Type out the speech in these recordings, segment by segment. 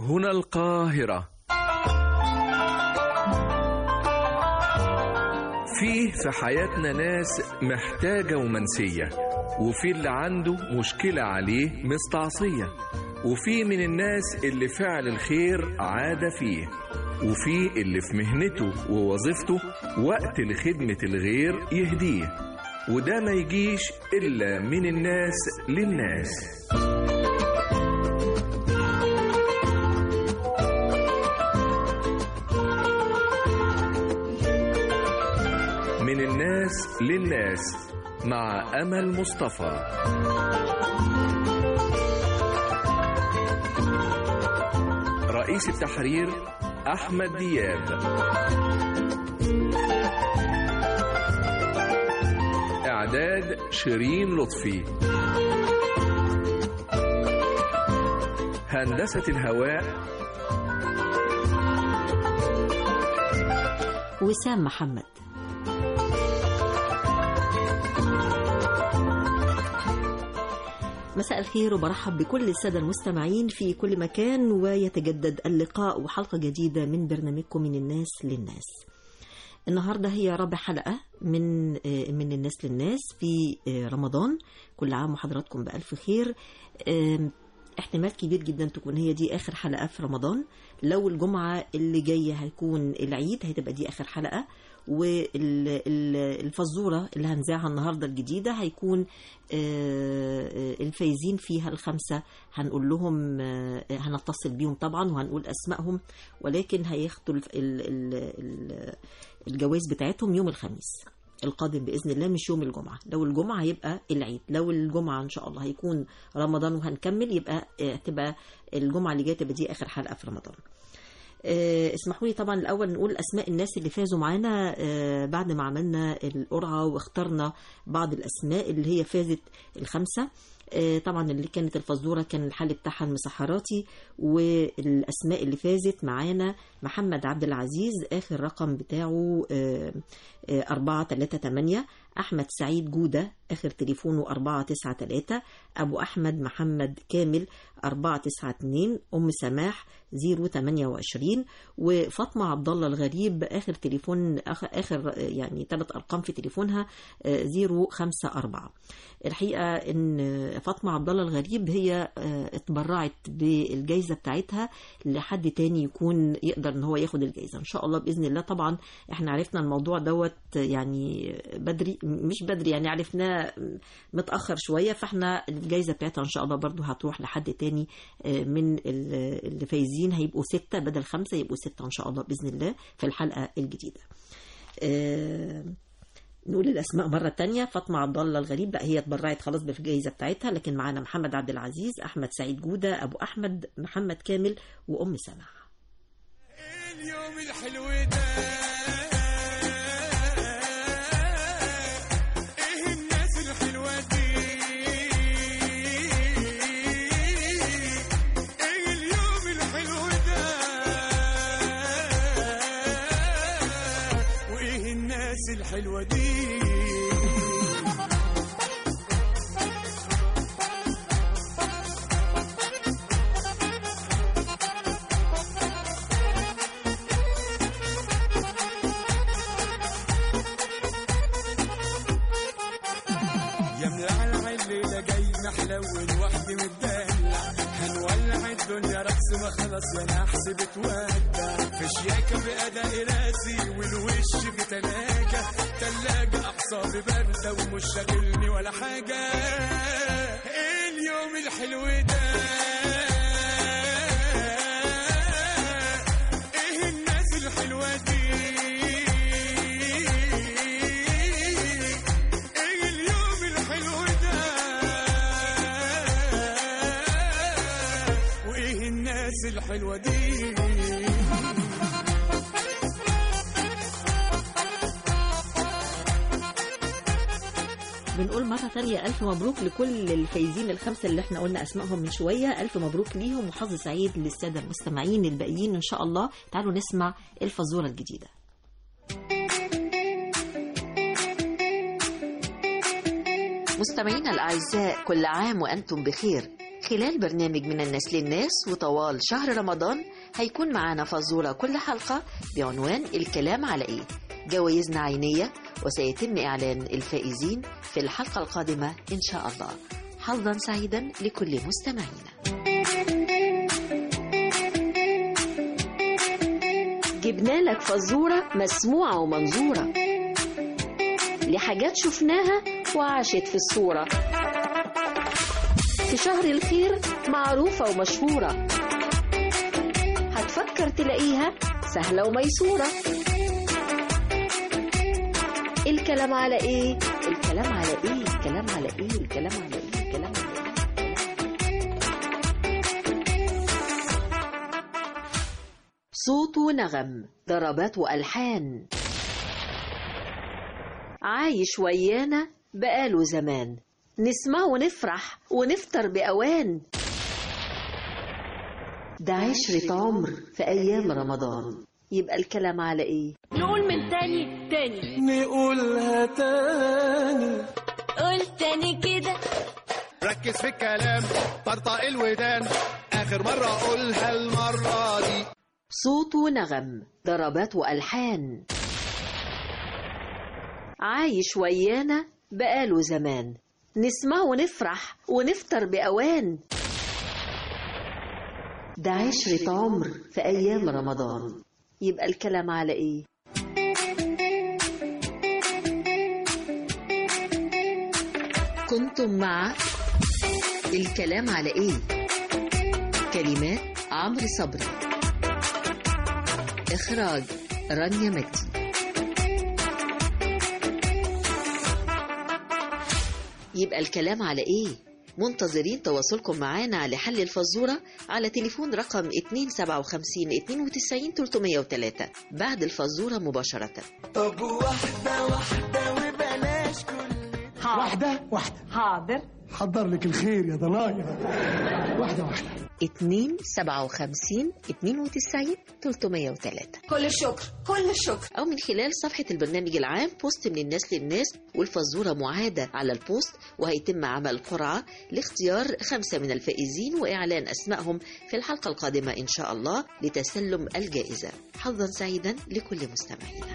هنا القاهرة فيه في حياتنا ناس محتاجة ومنسية وفي اللي عنده مشكلة عليه مستعصية وفي من الناس اللي فعل الخير عادة فيه وفي اللي في مهنته ووظيفته وقت لخدمة الغير يهديه وده ما يجيش إلا من الناس للناس من الناس للناس مع أمل مصطفى رئيس التحرير أحمد دياب إعداد شيرين لطفي هندسة الهواء وسام محمد مساء الخير وبرحب بكل السادة المستمعين في كل مكان ويتجدد اللقاء وحلقة جديدة من برنامجكم من الناس للناس النهاردة هي رابع حلقة من من الناس للناس في رمضان كل عام وحضراتكم بألف خير احتمال كبير جدا تكون هي دي آخر حلقة في رمضان لو الجمعة اللي جاية هيكون العيد هتبقى دي آخر حلقة والفزورة اللي هنذاعها النهاردة الجديدة هيكون الفايزين فيها الخمسة هنقول لهم هنتصل بيهم طبعا وهنقول أسمائهم ولكن هياخدوا الجواز بتاعتهم يوم الخميس القادم باذن الله مش يوم الجمعه لو الجمعه هيبقى العيد لو الجمعه ان شاء الله هيكون رمضان وهنكمل يبقى تبقى الجمعه اللي جايه تبقى دي اخر حلقه في رمضان اسمحوا لي طبعا الاول نقول اسماء الناس اللي فازوا معانا بعد ما عملنا القرعه واخترنا بعض الاسماء اللي هي فازت الخمسه طبعا اللي كانت الفزوره كان الحل بتاعها المسحراتي والاسماء اللي فازت معانا محمد عبد العزيز اخر رقم بتاعه 438 احمد سعيد جوده اخر تليفونه 493 ابو احمد محمد كامل 492 ام سماح 028 وفاطمه عبد الله الغريب اخر تليفون اخر يعني ثلاث ارقام في تليفونها 054 الحقيقه ان فاطمه عبد الله الغريب هي اتبرعت بالجائزه بتاعتها لحد تاني يكون يقدر ان هو ياخد الجائزه ان شاء الله باذن الله طبعا احنا عرفنا الموضوع دوت يعني بدري مش بدري يعني عرفناه متاخر شويه فاحنا الجائزه بتاعتها ان شاء الله برضو هتروح لحد تاني من اللي فايزين هيبقوا ستة بدل خمسة يبقوا ستة إن شاء الله بإذن الله في الحلقة الجديدة أه نقول الأسماء مرة تانية فاطمة عبد الله الغريب بقى هي اتبرعت خلاص بالجائزة بتاعتها لكن معانا محمد عبد العزيز أحمد سعيد جودة أبو أحمد محمد كامل وأم سماح اليوم الحلو ده ايه الناس الحلوة دي ايه اليوم الحلو ده وايه الناس الحلوة دي يا ملعلع الليلة جاي محلون وحدي متدلع هنولع الدنيا رقص ما خلاص يا نحس بتودع في شياكة بأداء راسي والوش في تلاجة تلاجة أعصابي باردة ومش شاغلني ولا حاجة إيه اليوم الحلو ده ايه الناس الحلوة دي ايه اليوم الحلو ده وايه الناس الحلوة دي بنقول مرة تانية ألف مبروك لكل الفايزين الخمسة اللي احنا قلنا أسمائهم من شوية ألف مبروك ليهم وحظ سعيد للسادة المستمعين الباقيين إن شاء الله تعالوا نسمع الفزورة الجديدة مستمعينا الأعزاء كل عام وأنتم بخير خلال برنامج من الناس للناس وطوال شهر رمضان هيكون معانا فزورة كل حلقة بعنوان الكلام على إيه جوائزنا عينية وسيتم إعلان الفائزين في الحلقة القادمة إن شاء الله حظا سعيدا لكل مستمعينا جبنا لك فزورة مسموعة ومنظورة لحاجات شفناها وعاشت في الصورة في شهر الخير معروفة ومشهورة هتفكر تلاقيها سهلة وميسورة الكلام على ايه الكلام على ايه الكلام على ايه الكلام على ايه الكلام على ايه صوت ونغم ضربات والحان عايش ويانا بقاله زمان نسمع ونفرح ونفطر بأوان ده عشرة عمر في أيام رمضان يبقى الكلام على إيه؟ نقول من تاني تاني نقولها تاني قول تاني كده ركز في الكلام طرطق الودان اخر مرة اقولها المرة دي صوت ونغم ضربات وألحان عايش ويانا بقاله زمان نسمع ونفرح ونفطر بأوان ده عشرة عمر في أيام رمضان يبقى الكلام على إيه؟ كنتم مع الكلام على إيه؟ كلمات عمرو صبري إخراج رانيا مجدي يبقى الكلام على إيه؟ منتظرين تواصلكم معانا لحل الفزورة على تليفون رقم 257 92 303 بعد الفزورة مباشرة طب واحدة واحدة وبلاش كل واحدة واحدة حاضر حضر لك الخير يا ضنايا واحدة واحدة 257 92 303 كل الشكر كل الشكر أو من خلال صفحة البرنامج العام بوست من الناس للناس والفزورة معادة على البوست وهيتم عمل قرعة لاختيار خمسة من الفائزين وإعلان أسمائهم في الحلقة القادمة إن شاء الله لتسلم الجائزة حظا سعيدا لكل مستمعينا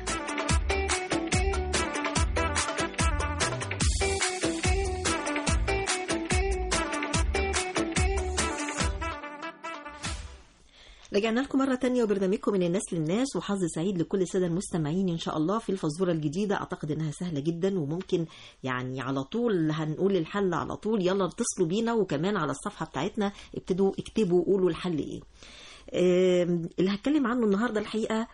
رجعنا لكم مرة تانية وبرنامجكم من الناس للناس وحظ سعيد لكل السادة المستمعين إن شاء الله في الفزورة الجديدة أعتقد إنها سهلة جدا وممكن يعني على طول هنقول الحل على طول يلا اتصلوا بينا وكمان على الصفحة بتاعتنا ابتدوا اكتبوا قولوا الحل إيه آم، اللي هتكلم عنه النهاردة الحقيقة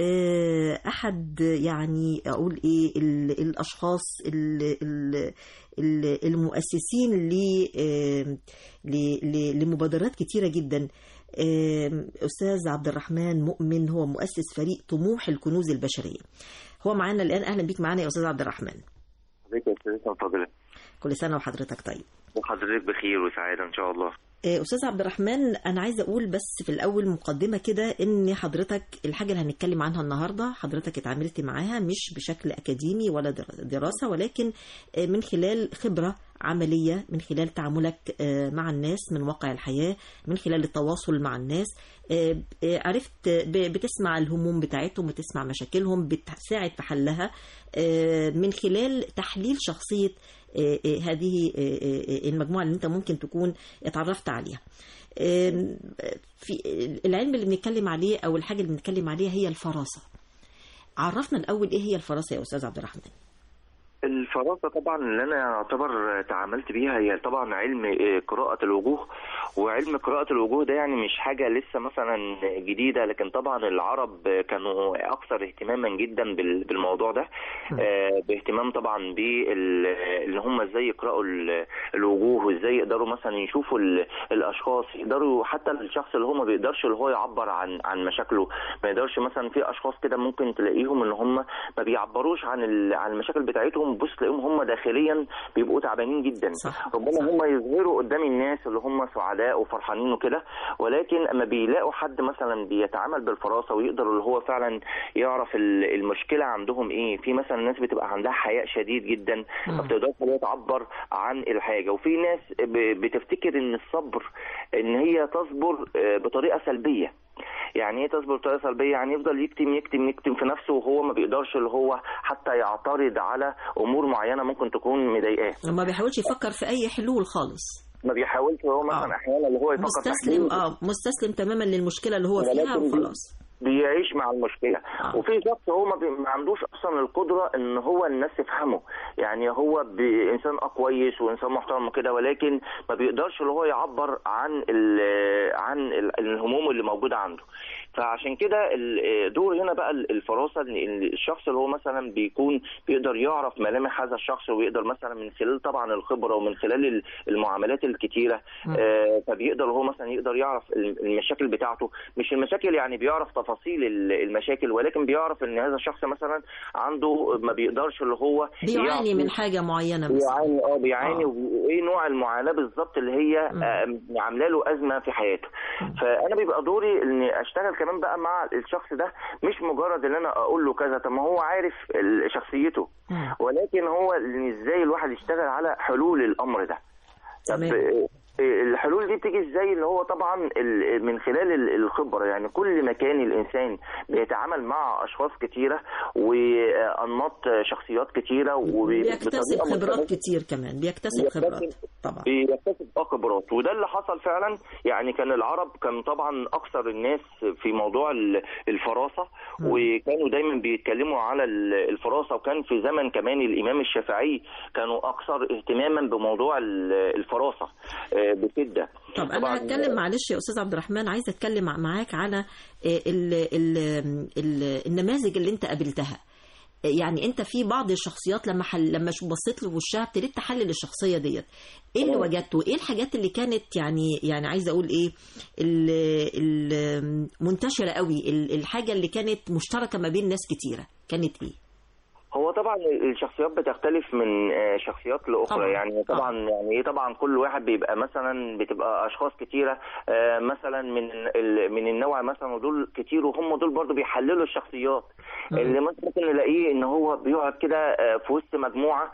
آه، أحد يعني أقول إيه ال- الأشخاص ال- ال- ال- المؤسسين ل- آم، ل- ل- لمبادرات كتيرة جدا آم، أستاذ عبد الرحمن مؤمن هو مؤسس فريق طموح الكنوز البشرية هو معانا الآن أهلا بيك معانا يا أستاذ عبد الرحمن حضرتك يا استاذ فاضل كل سنة وحضرتك طيب وحضرتك بخير وسعاده ان شاء الله آه، أستاذ عبد الرحمن أنا عايزة أقول بس في الأول مقدمة كده إن حضرتك الحاجة اللي هنتكلم عنها النهاردة حضرتك اتعاملت معاها مش بشكل أكاديمي ولا در- دراسة ولكن آه، من خلال خبرة عملية من خلال تعاملك آه، مع الناس من واقع الحياة من خلال التواصل مع الناس آه، آه، عرفت ب- بتسمع الهموم بتاعتهم بتسمع مشاكلهم بتساعد في حلها آه، من خلال تحليل شخصية آه، آه، هذه آه، آه، المجموعة اللي انت ممكن تكون اتعرفت عليها آم، في العلم اللي بنتكلم عليه او الحاجة اللي بنتكلم عليها هي الفراسة عرفنا الاول ايه هي الفراسة يا استاذ عبد الرحمن الفراسه طبعا اللي انا اعتبر تعاملت بيها هي طبعا علم آه، قراءه الوجوه وعلم قراءه الوجوه ده يعني مش حاجه لسه مثلا جديده لكن طبعا العرب كانوا اكثر اهتماما جدا بال- بالموضوع ده آه، باهتمام طبعا باللي هم ازاي يقراوا ال- الوجوه وازاي يقدروا مثلا يشوفوا ال- الاشخاص يقدروا حتى الشخص اللي هو ما بيقدرش اللي هو يعبر عن عن مشاكله ما يقدرش مثلا في اشخاص كده ممكن تلاقيهم ان هم ما بيعبروش عن ال- عن المشاكل بتاعتهم بص تلاقيهم هم داخليا بيبقوا تعبانين جدا صح، ربما صح. هم يظهروا قدام الناس اللي هم سعداء سعداء وفرحانين وكده ولكن اما بيلاقوا حد مثلا بيتعامل بالفراسه ويقدر اللي هو فعلا يعرف ال- المشكله عندهم ايه في مثلا ناس بتبقى عندها حياء شديد جدا ما بتقدرش اللي هي تعبر عن الحاجه وفي ناس ب- بتفتكر ان الصبر ان هي تصبر آه، بطريقه سلبيه يعني ايه تصبر بطريقه سلبيه يعني يفضل يكتم يكتم يكتم في نفسه وهو ما بيقدرش اللي هو حتى يعترض على امور معينه ممكن تكون مضايقاه ما بيحاولش يفكر في اي حلول خالص ما بيحاولش هو مثلا احيانا اللي هو يفكر في مستسلم حلول. اه مستسلم تماما للمشكله اللي هو فيها ولكن دي- وخلاص بيعيش مع المشكله آه. وفي شخص هو ما, بي... ما عندوش اصلا القدره ان هو الناس تفهمه يعني هو ب... انسان اه كويس وانسان محترم وكده ولكن ما بيقدرش اللي هو يعبر عن ال... عن ال... الهموم اللي موجوده عنده فعشان كده ال- دور هنا بقى الفراسه ان إن الشخص اللي هو مثلا بيكون بيقدر يعرف ملامح هذا الشخص ويقدر مثلا من خلال طبعا الخبره ومن خلال ال- المعاملات الكتيره آه، فبيقدر هو مثلا يقدر يعرف المشاكل بتاعته مش المشاكل يعني بيعرف تفاصيل ال- المشاكل ولكن بيعرف ان هذا الشخص مثلا عنده ما بيقدرش اللي هو بيعاني يعرف- من حاجه معينه مثلا بيعاني اه بيعاني آه. وايه نوع المعاناه بالظبط اللي هي مم. آه، عامله له ازمه في حياته فانا بيبقى دوري اني اشتغل كمان بقى مع الشخص ده مش مجرد ان انا اقول له كذا طب ما هو عارف ال- شخصيته مم. ولكن هو إن ازاي الواحد يشتغل على حلول الامر ده طب تمام. آه، الحلول دي بتيجي ازاي اللي هو طبعا ال- من خلال ال- الخبره يعني كل ما كان الانسان بيتعامل مع اشخاص كتيره وانماط شخصيات كتيره بيكتسب وبطريقة خبرات مختلفة. كتير كمان بيكتسب بيكتسب- خبرات طبعا بيكتسب اه خبرات وده اللي حصل فعلا يعني كان العرب كانوا طبعا اكثر الناس في موضوع ال- الفراسه وكانوا دايما بيتكلموا على ال- الفراسه وكان في زمن كمان الامام الشافعي كانوا اكثر اهتماما بموضوع ال- الفراسه آه، بشده طب طبعاً انا هتكلم معلش يا استاذ عبد الرحمن عايزه اتكلم مع- معاك على آه، ال ال ال النماذج اللي انت قابلتها آه، يعني انت في بعض الشخصيات لما حل لما شو- بصيت لوشها ابتديت تحلل الشخصيه ديت ايه اللي وجدته ايه الحاجات اللي كانت يعني يعني عايزه اقول ايه ال- ال- منتشره قوي ال- الحاجه اللي كانت مشتركه ما بين ناس كتيره كانت ايه هو طبعا الشخصيات بتختلف من آه، شخصيات لاخرى طبعاً. يعني طبعا يعني ايه طبعا كل واحد بيبقى مثلا بتبقى اشخاص كتيره آه، مثلا من ال- من النوع مثلا ودول كتير وهم دول برضو بيحللوا الشخصيات اللي مثلا ممكن نلاقيه ان هو بيقعد كده آه، في وسط مجموعه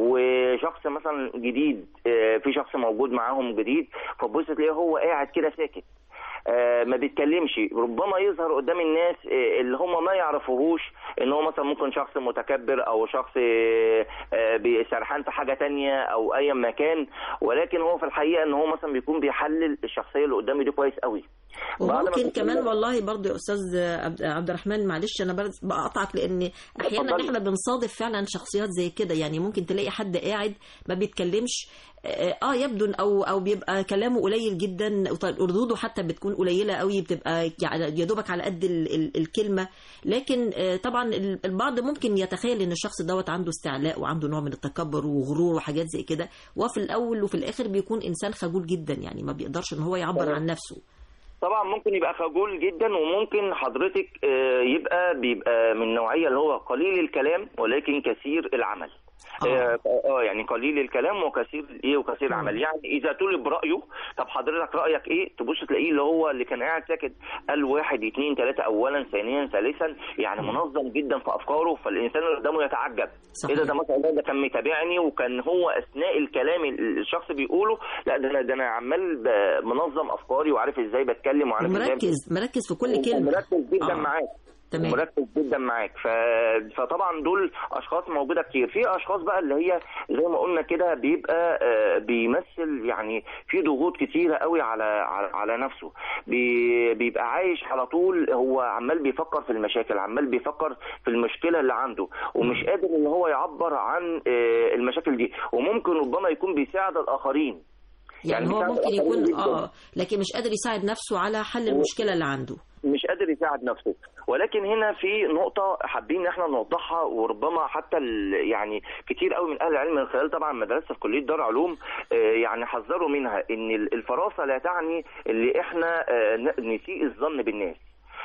وشخص مثلا جديد آه، في شخص موجود معاهم جديد فتبص تلاقيه هو قاعد كده ساكت آه، ما بيتكلمش ربما يظهر قدام الناس آه، اللي هم ما يعرفوهوش ان هو مثلا ممكن شخص متكبر او شخص آه، آه، بي- سرحان في حاجه تانية او اي مكان ولكن هو في الحقيقه ان هو مثلا بيكون بيحلل الشخصيه اللي قدامه دي كويس قوي بعد ما وممكن بيكون- كمان والله برضو يا استاذ عبد- عبد الرحمن معلش انا بر- بقطعك لان احيانا اتفضلي. احنا بنصادف فعلا شخصيات زي كده يعني ممكن تلاقي حد قاعد ما بيتكلمش اه آه، يبدو او او بيبقى كلامه قليل جدا وط- ردوده حتى بتكون قليله قوي بتبقى يعني يا دوبك على قد ال ال الكلمه لكن آه، طبعا ال- البعض ممكن يتخيل ان الشخص دوت عنده استعلاء وعنده نوع من التكبر وغرور وحاجات زي كده وفي الاول وفي الاخر بيكون انسان خجول جدا يعني ما بيقدرش ان هو يعبر عن نفسه طبعا ممكن يبقى خجول جدا وممكن حضرتك آه، يبقى بيبقى من نوعيه اللي هو قليل الكلام ولكن كثير العمل آه. اه آه، يعني قليل الكلام وكثير ايه وكثير العمل يعني اذا طلب رايه طب حضرتك رايك ايه تبص تلاقيه اللي هو اللي كان قاعد ساكت قال واحد اثنين ثلاثه اولا ثانيا ثالثا يعني منظم جدا في افكاره فالانسان اللي قدامه يتعجب صحيح. ايه ده ده مثلا ده, ده كان متابعني وكان هو اثناء الكلام ال- الشخص بيقوله لا ده انا ده انا عمال ب- منظم افكاري وعارف ازاي بتكلم وعارف ازاي مركز مركز في كل كلمه مركز جدا آه. معاك تمام. مركز جدا معاك ف... فطبعا دول اشخاص موجوده كتير في اشخاص بقى اللي هي زي ما قلنا كده بيبقى آه، بيمثل يعني في ضغوط كتيره قوي على على, على نفسه بي... بيبقى عايش على طول هو عمال بيفكر في المشاكل عمال بيفكر في المشكله اللي عنده ومش قادر ان هو يعبر عن آه، المشاكل دي وممكن ربما يكون بيساعد الاخرين يعني, يعني هو بيساعد ممكن الآخرين يكون جداً. اه لكن مش قادر يساعد نفسه على حل المشكله اللي عنده مش قادر يساعد نفسه ولكن هنا في نقطة حابين ان احنا نوضحها وربما حتى ال- يعني كتير قوي من اهل العلم من خلال طبعا مدرسة في كلية دار علوم آه، يعني حذروا منها ان ال- الفراسة لا تعني اللي احنا آه، ن- نسيء الظن بالناس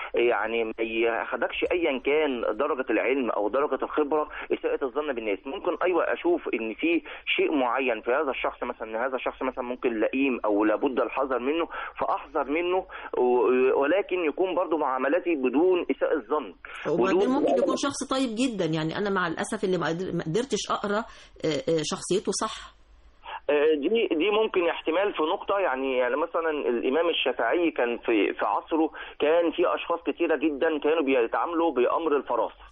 يعني ما ياخدكش ايا كان درجه العلم او درجه الخبره اساءه الظن بالناس ممكن ايوه اشوف ان في شيء معين في هذا الشخص مثلا ان هذا الشخص مثلا ممكن لئيم او لابد الحذر منه فاحذر منه و- ولكن يكون برضو معاملاتي بدون اساءه ظن وبعدين بدون- ممكن يكون شخص طيب جدا يعني انا مع الاسف اللي ما قدر- ما قدرتش اقرا آه، آه، شخصيته صح آه، دي دي ممكن احتمال في نقطة يعني يعني مثلا الإمام الشافعي كان في في عصره كان في أشخاص كتيرة جدا كانوا بيتعاملوا بأمر الفراسة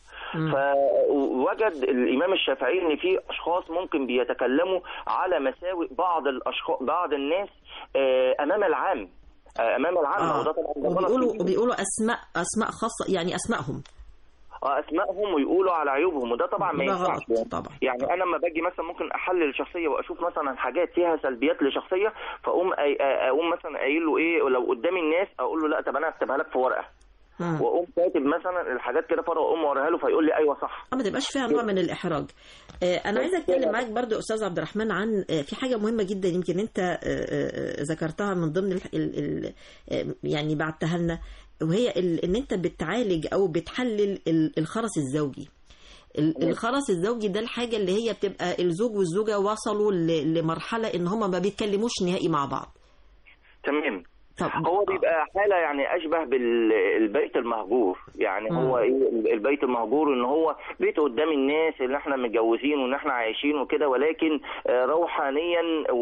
فوجد الإمام الشافعي إن في أشخاص ممكن بيتكلموا على مساوئ بعض الأشخاص بعض الناس آه، أمام العام آه، أمام العام آه. وده طبعا ده غلط وبيقولوا كبير. وبيقولوا اسماء اسماء خاصه يعني اسمائهم آه، اسمائهم ويقولوا على عيوبهم وده طبعا ما ده ينفعش غلط يعني. طبعا يعني انا لما باجي مثلا ممكن احلل شخصيه واشوف مثلا حاجات فيها سلبيات لشخصيه فاقوم أي- اقوم مثلا قايل له ايه لو قدام الناس اقول له لا طب انا هكتبها لك في ورقه مم. واقوم كاتب مثلا الحاجات كده فورقه واقوم اوريها له فيقول لي ايوه صح ما تبقاش فيها نوع من الاحراج آه، انا عايزه اتكلم معاك برضو يا استاذ عبد الرحمن عن آه، في حاجه مهمه جدا يمكن انت آه، آه، ذكرتها من ضمن ال ال ال آه، يعني بعتها لنا وهي ال- ان انت بتعالج او بتحلل ال- الخرس الزوجي ال- الخرس الزوجي ده الحاجه اللي هي بتبقى الزوج والزوجه وصلوا ل- لمرحله ان هم ما بيتكلموش نهائي مع بعض تمام طب هو بيبقى حاله يعني اشبه بالبيت المهجور يعني هو مم. ايه البيت المهجور ان هو بيت قدام الناس اللي احنا متجوزين وان احنا عايشين وكده ولكن آه، روحانيا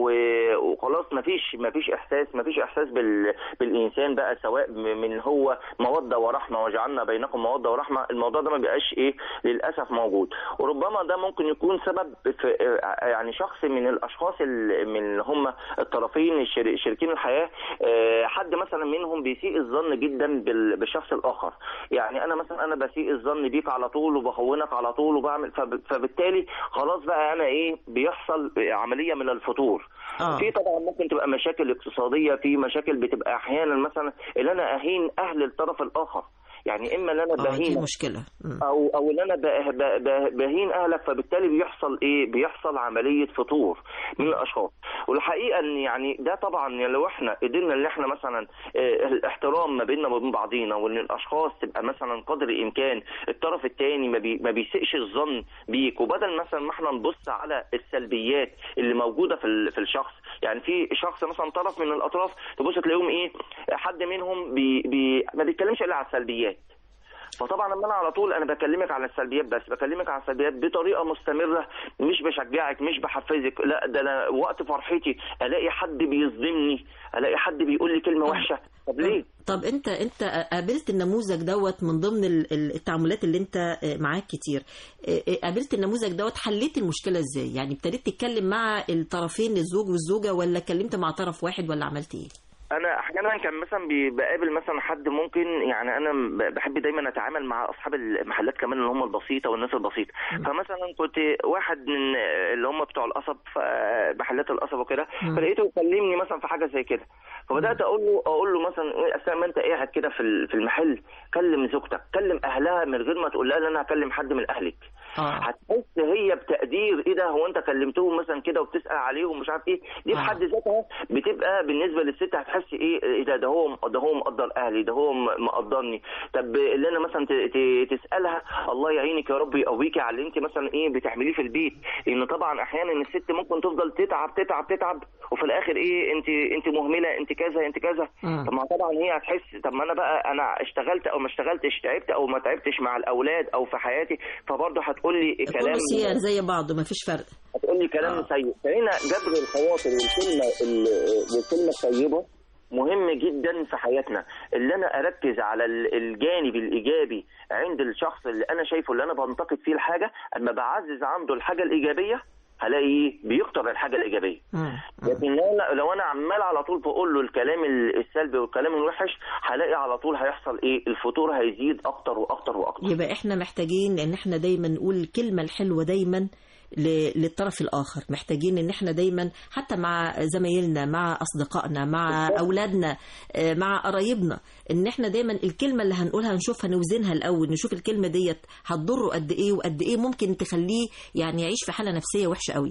و- وخلاص مفيش مفيش احساس مفيش احساس بال بالانسان بقى سواء م- من هو موده ورحمه وجعلنا بينكم موده ورحمه الموضوع ده ما بيبقاش ايه للاسف موجود وربما ده ممكن يكون سبب في آه، يعني شخص من الاشخاص ال- من اللي هم الطرفين الشر- شريكين الحياه آه، حد مثلا منهم بيسيء الظن جدا بال- بالشخص الاخر يعني انا مثلا انا بسيء الظن بيك على طول وبخونك على طول وبعمل فب- فبالتالي خلاص بقى انا ايه بيحصل عمليه من الفتور آه. في طبعا ممكن تبقى مشاكل اقتصاديه في مشاكل بتبقى احيانا مثلا اللي انا اهين اهل الطرف الاخر يعني اما ان انا اه دي بهين مشكله مم. او او ان انا ب- ب- ب- بهين اهلك فبالتالي بيحصل ايه بيحصل عمليه فطور من الاشخاص والحقيقه ان يعني ده طبعا يعني لو احنا قدرنا ان احنا مثلا آه، الاحترام ما بيننا وبين بعضينا وان الاشخاص تبقى مثلا قدر الامكان الطرف الثاني ما, بي ما بيسئش الظن بيك وبدل مثلا ما احنا نبص على السلبيات اللي موجوده في ال- في الشخص يعني في شخص مثلا طرف من الاطراف تبص تلاقيهم ايه حد منهم بي بي ما بيتكلمش الا على السلبيات فطبعا لما انا على طول انا بكلمك على السلبيات بس بكلمك على السلبيات بطريقه مستمره مش بشجعك مش بحفزك لا ده انا وقت فرحتي الاقي حد بيظلمني الاقي حد بيقول لي كلمه وحشه طب ليه؟ طب انت انت قابلت النموذج دوت من ضمن ال- ال- التعاملات اللي انت معاك كتير اه، قابلت النموذج دوت حليت المشكله ازاي يعني ابتديت تتكلم مع الطرفين الزوج والزوجه ولا اتكلمت مع طرف واحد ولا عملت ايه انا احيانا كان مثلا بي- بقابل مثلا حد ممكن يعني انا ب- بحب دايما اتعامل مع اصحاب المحلات كمان اللي هم البسيطه والناس البسيطه فمثلا كنت واحد من اللي هم بتوع القصب ف- محلات القصب وكده فلقيته يكلمني مثلا في حاجه زي كده فبدات اقول له اقول له مثلا ايه اثناء ما انت قاعد كده في ال- في المحل كلم زوجتك كلم اهلها من غير ما تقول لها ان انا هكلم حد من اهلك اه هتحس هي بتقدير ايه ده هو انت كلمتهم مثلا كده وبتسال عليهم مش عارف ايه دي في آه. حد ذاتها بتبقى بالنسبه للست هتحس ايه ايه ده ده هو ده هو مقدر اهلي ده هو م- مقدرني طب اللي انا مثلا ت- ت- تسالها الله يعينك يا رب يقويكي على اللي انت مثلا ايه بتعمليه في البيت لان طبعا احيانا الست ممكن تفضل تتعب تتعب تتعب وفي الاخر ايه انت انت مهمله انت كذا انت كذا مم. طب ما طبعا هي هتحس طب ما انا بقى انا اشتغلت او ما اشتغلتش تعبت او ما تعبتش مع الاولاد او في حياتي فبرضه هتقول لي كلام كله سيان زي بعض ما فيش فرق هتقول لي كلام آه. سيء فهنا جبر الخواطر والكلمه ال- والكلمه الطيبه مهم جدا في حياتنا اللي انا اركز على ال- الجانب الايجابي عند الشخص اللي انا شايفه اللي انا بنتقد فيه الحاجه اما بعزز عنده الحاجه الايجابيه هلاقي ايه بيكتر الحاجه الايجابيه مم. لكن لو انا لو انا عمال على طول بقول له الكلام ال- السلبي والكلام الوحش هلاقي على طول هيحصل ايه الفتور هيزيد اكتر واكتر واكتر يبقى احنا محتاجين ان احنا دايما نقول الكلمه الحلوه دايما ل- للطرف الاخر محتاجين ان احنا دايما حتى مع زمايلنا مع اصدقائنا مع اولادنا آه، مع قرايبنا ان احنا دايما الكلمه اللي هنقولها نشوفها نوزنها الاول نشوف الكلمه ديت هتضره قد ايه وقد ايه ممكن تخليه يعني يعيش في حاله نفسيه وحشه قوي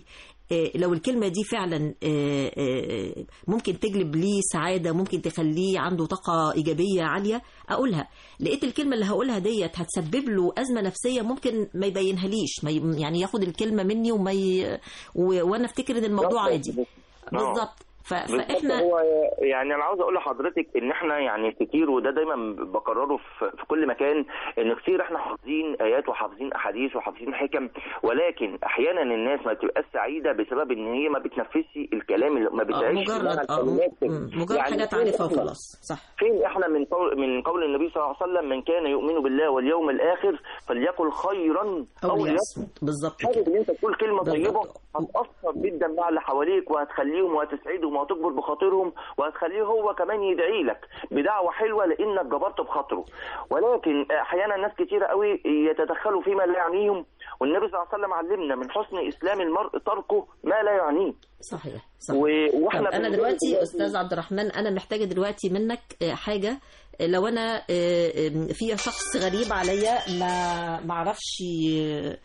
آه، لو الكلمة دي فعلا آه، آه، ممكن تجلب ليه سعادة ممكن تخليه عنده طاقة إيجابية عالية أقولها لقيت الكلمة اللي هقولها ديت هتسبب له أزمة نفسية ممكن ما يبينها ليش ما ي... يعني ياخد الكلمة مني وما ي... و... وأنا أفتكر إن الموضوع عادي بالظبط ف... بالظبط فإحنا هو يعني انا عاوز اقول لحضرتك ان احنا يعني كتير وده دايما بكرره في في كل مكان ان كتير احنا حافظين ايات وحافظين احاديث وحافظين حكم ولكن احيانا الناس ما بتبقاش سعيده بسبب ان هي ما بتنفذش الكلام اللي ما آه، بتعيش مجرد آه، م- مجرد حاجات فين عارفها إحنا- وخلاص صح فين احنا من قول من قول النبي صلى الله عليه وسلم من كان يؤمن بالله واليوم الاخر فليقل خيرا أو او ليصمت ليصمت بالظبط حابب كده ان انت تقول كلمه طيبه بالظبط. هتاثر جدا مع اللي حواليك وهتخليهم وهتسعدهم وهتجبر بخاطرهم وهتخليه هو كمان يدعي لك بدعوه حلوه لانك جبرت بخاطره ولكن احيانا ناس كتيره قوي يتدخلوا فيما لا يعنيهم والنبي صلى الله عليه وسلم علمنا من حسن اسلام المرء تركه ما لا يعنيه صحيح صح و- واحنا طب انا بنقول دلوقتي استاذ عبد الرحمن انا محتاجه دلوقتي منك آه، حاجه آه، لو انا آه، آه، في شخص غريب عليا ما ما اعرفش آه،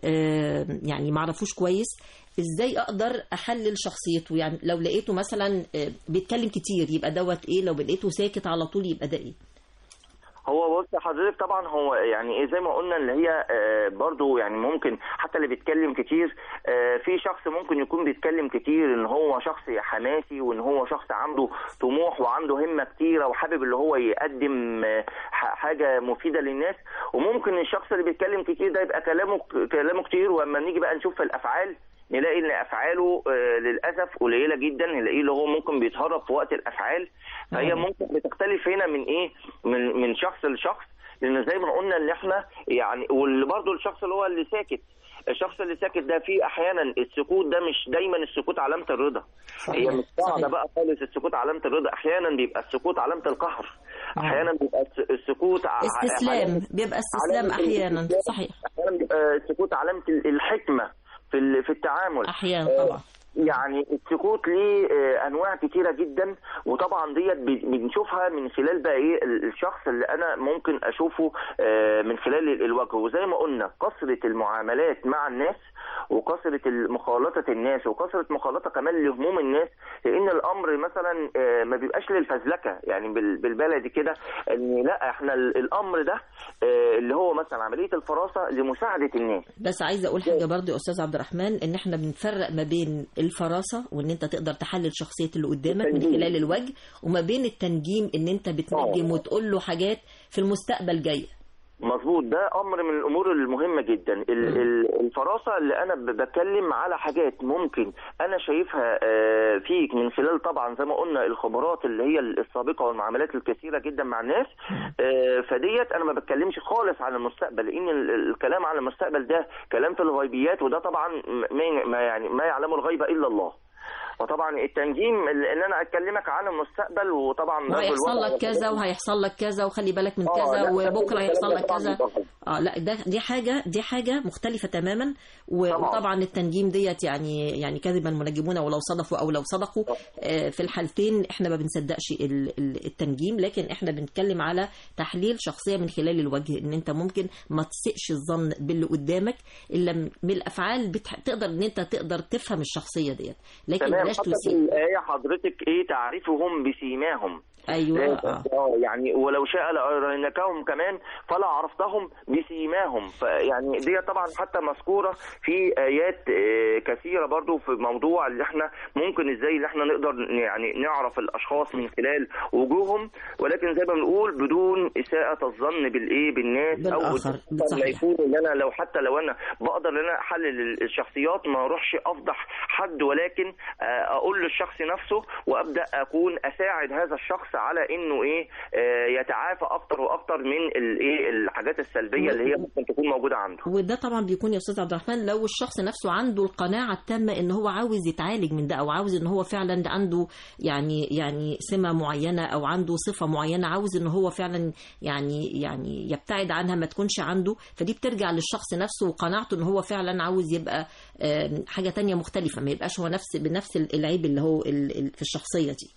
آه، يعني ما اعرفوش كويس ازاي اقدر احلل شخصيته يعني لو لقيته مثلا آه، بيتكلم كتير يبقى دوت ايه لو لقيته ساكت على طول يبقى ده ايه هو بص حضرتك طبعا هو يعني ايه زي ما قلنا اللي هي آه، برضو يعني ممكن حتى اللي بيتكلم كتير آه، في شخص ممكن يكون بيتكلم كتير ان هو شخص حماسي وان هو شخص عنده طموح وعنده همة كتيرة وحابب اللي هو يقدم آه، ح- حاجة مفيدة للناس وممكن الشخص اللي بيتكلم كتير ده يبقى كلامه كلامه كتير واما نيجي بقى نشوف في الافعال نلاقي ان افعاله آه، للاسف قليله جدا نلاقيه اللي هو ممكن بيتهرب في وقت الافعال فهي ممكن بتختلف هنا من ايه من من شخص لشخص لان زي ما قلنا ان احنا يعني واللي برضه الشخص اللي هو اللي ساكت الشخص اللي ساكت ده فيه احيانا السكوت ده مش دايما السكوت علامه الرضا هي مش قاعده صحيح. بقى خالص السكوت علامه الرضا احيانا بيبقى السكوت علامه القهر احيانا بيبقى الس- السكوت ع- استسلام علامة- بيبقى استسلام علامة احيانا الاستسلام. صحيح احيانا بيبقى السكوت علامه الحكمه في ال- في التعامل احيانا طبعا يعني السكوت ليه آه، انواع كتيره جدا وطبعا ديت ب- بنشوفها من خلال بقى ايه ال- الشخص اللي انا ممكن اشوفه آه، من خلال ال- الوجه وزي ما قلنا كثره المعاملات مع الناس وكثره مخالطه الناس وكثره مخالطه كمان لهموم الناس لان الامر مثلا آه، ما بيبقاش للفزلكه يعني بال- بالبلدي كده ان لا احنا ال- الامر ده آه، اللي هو مثلا عمليه الفراسه لمساعده الناس بس عايزه اقول حاجه برضو يا استاذ عبد الرحمن ان احنا بنفرق ما بين الفراسه وان انت تقدر تحلل شخصيه اللي قدامك من التنجيم. خلال الوجه وما بين التنجيم ان انت بتنجم آه. وتقول له حاجات في المستقبل جايه مظبوط ده امر من الامور المهمه جدا ال- ال- الفراسه اللي انا ب- بتكلم على حاجات ممكن انا شايفها آه، فيك من خلال طبعا زي ما قلنا الخبرات اللي هي السابقه والمعاملات الكثيره جدا مع الناس آه، فديت انا ما بتكلمش خالص عن المستقبل لان ال- الكلام عن المستقبل ده كلام في الغيبيات وده طبعا ما ما يعني ما يعلم الغيب الا الله وطبعا التنجيم اللي ان انا اكلمك عن المستقبل وطبعا ده وهيحصل بالوضع لك كذا وهيحصل لك كذا وخلي بالك من آه، كذا لا، وبكره الكلام هيحصل ده لك طبعاً كذا بيضغط. اه لا ده دي حاجه دي حاجه مختلفه تماما و- طبعاً. وطبعا التنجيم ديت يعني يعني كذبا منجمون ولو صدفوا او لو صدقوا آه، في الحالتين احنا ما بنصدقش ال- ال- التنجيم لكن احنا بنتكلم على تحليل شخصيه من خلال الوجه ان انت ممكن ما تسئش الظن باللي قدامك الا م- من الافعال بتح... تقدر ان انت تقدر تفهم الشخصيه ديت لكن تمام بلاش حتى في تسيء الآية حضرتك إيه تعرفهم بسيماهم ايوه اه اه يعني ولو شاء لأرينكهم كمان فلا عرفتهم بسيماهم فيعني دي طبعا حتى مذكورة في آيات آه، كثيرة برضو في موضوع اللي احنا ممكن ازاي اللي احنا نقدر ن- يعني نعرف الأشخاص من خلال وجوههم ولكن زي ما بنقول بدون إساءة الظن بالإيه بالناس بالآخر، أو بدون ما صحيح. يكون ان انا لو حتى لو انا بقدر ان انا احلل الشخصيات ما اروحش افضح حد ولكن آه، اقول للشخص نفسه وابدا اكون اساعد هذا الشخص على انه ايه آه، يتعافى اكتر واكتر من الايه الحاجات السلبيه اللي هي ممكن تكون موجوده عنده وده طبعا بيكون يا استاذ عبد الرحمن لو الشخص نفسه عنده القناعه التامه ان هو عاوز يتعالج من ده او عاوز ان هو فعلا عنده يعني يعني سمه معينه او عنده صفه معينه عاوز ان هو فعلا يعني يعني يبتعد عنها ما تكونش عنده فدي بترجع للشخص نفسه وقناعته ان هو فعلا عاوز يبقى آم، حاجه تانية مختلفه ما يبقاش هو نفس بنفس العيب اللي هو ال- ال- في الشخصيه دي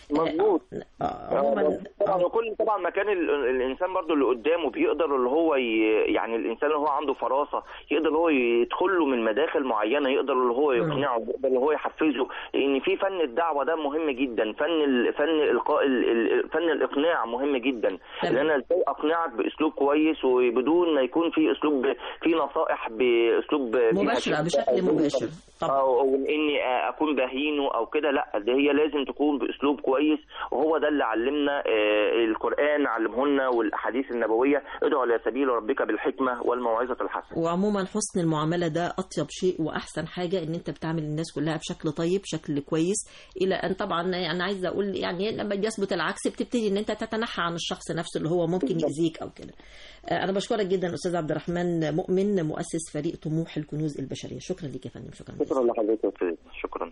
مظبوط آه، عموما طبعا وكل طبعا مكان ال- الانسان برضو اللي قدامه بيقدر اللي هو ي... يعني الانسان اللي هو عنده فراسه يقدر اللي هو يدخل له من مداخل معينه يقدر اللي هو يقنعه يقدر اللي هو يحفزه لان في فن الدعوه ده مهم جدا فن ال... فن القاء ال... ال- فن الاقناع مهم جدا تمام. ان انا ازاي اقنعك باسلوب كويس وبدون ما يكون في اسلوب في نصائح باسلوب فيها مباشرة شدة بشكل أو- مباشر طبعا او او اني اكون بهينه او كده لا ده هي لازم تكون باسلوب كويس وهو ده اللي علمنا آه، القران علمه لنا والاحاديث النبويه ادعو الى سبيل ربك بالحكمه والموعظه الحسنه وعموما حسن المعاملة ده أطيب شيء وأحسن حاجة إن أنت بتعمل الناس كلها بشكل طيب بشكل كويس إلى أن طبعا يعني عايزة أقول يعني لما يثبت العكس بتبتدي إن أنت تتنحى عن الشخص نفسه اللي هو ممكن يأذيك أو كده آه، أنا بشكرك جدا أستاذ عبد الرحمن مؤمن مؤسس فريق طموح الكنوز البشرية شكرا لك يا فندم شكرا شكرا لحضرتك يا استاذ شكرا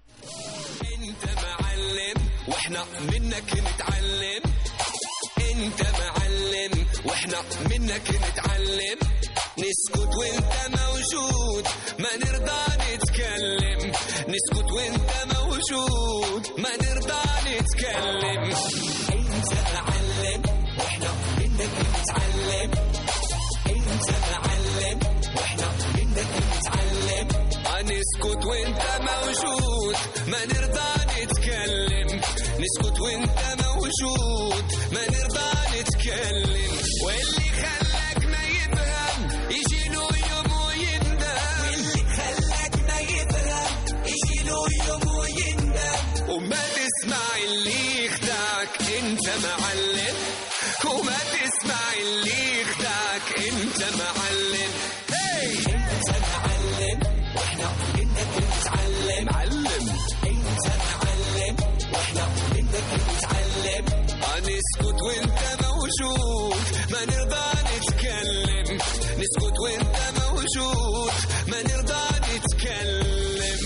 انت معلم واحنا منك نتعلم انت معلم واحنا منك نتعلم نسكت وانت موجود ما نرضى نتكلم نسكت وانت موجود ما نرضى نتكلم انت معلم واحنا منك نتعلم انت معلم واحنا منك نتعلم هنسكت وانت موجود ما نرضى نتكلم نسكت وانت موجود ما نرضى نتكلم واللي خلاك ما يفهم يجي له يوم ويندم واللي خلاك ما يفهم يجي له يوم ويندم وما تسمع اللي يخدعك انت معلم وما تسمع اللي يخدعك انت معلم هي انت معلم واحنا منك نتعلم علم انت معلم واحنا منك نتعلم هنسكت وانت موجود ما نرضى نتكلم نسكت وانت موجود ما نرضى نتكلم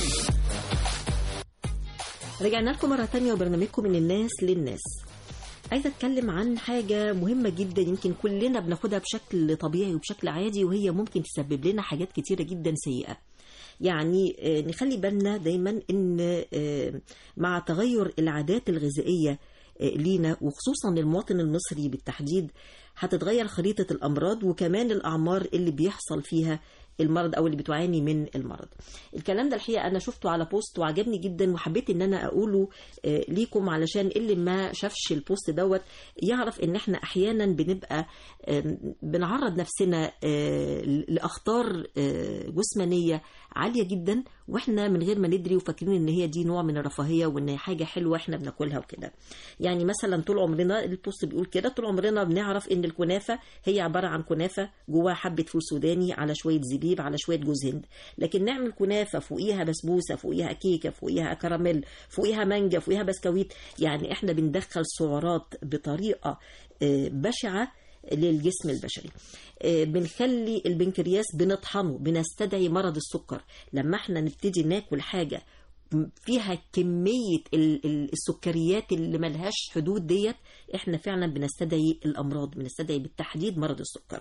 رجعنا لكم مرة تانية وبرنامجكم من الناس للناس عايزة أتكلم عن حاجة مهمة جدا يمكن كلنا بناخدها بشكل طبيعي وبشكل عادي وهي ممكن تسبب لنا حاجات كتيرة جدا سيئة يعني آه، نخلي بالنا دايما ان آه، مع تغير العادات الغذائية آه، لينا وخصوصا للمواطن المصري بالتحديد هتتغير خريطة الأمراض وكمان الأعمار اللي بيحصل فيها المرض او اللي بتعاني من المرض الكلام ده الحقيقه انا شفته على بوست وعجبني جدا وحبيت ان انا اقوله آه، ليكم علشان اللي ما شافش البوست دوت يعرف ان احنا احيانا بنبقى آم، بنعرض نفسنا آه، لاخطار آه، جسمانيه عاليه جدا واحنا من غير ما ندري وفاكرين ان هي دي نوع من الرفاهيه وان هي حاجه حلوه احنا بناكلها وكده يعني مثلا طول عمرنا البوست بيقول كده طول عمرنا بنعرف ان الكنافه هي عباره عن كنافه جواها حبه فول سوداني على شويه زبيب على شويه جوز هند لكن نعمل كنافه فوقيها بسبوسه فوقيها كيكه فوقيها كراميل فوقيها مانجا فوقيها بسكويت يعني احنا بندخل سعرات بطريقه آه، بشعه للجسم البشري آه، بنخلي البنكرياس بنطحنه بنستدعي مرض السكر لما احنا نبتدي ناكل حاجه فيها كمية ال- ال- السكريات اللي ملهاش حدود ديت احنا فعلا بنستدعي الأمراض بنستدعي بالتحديد مرض السكر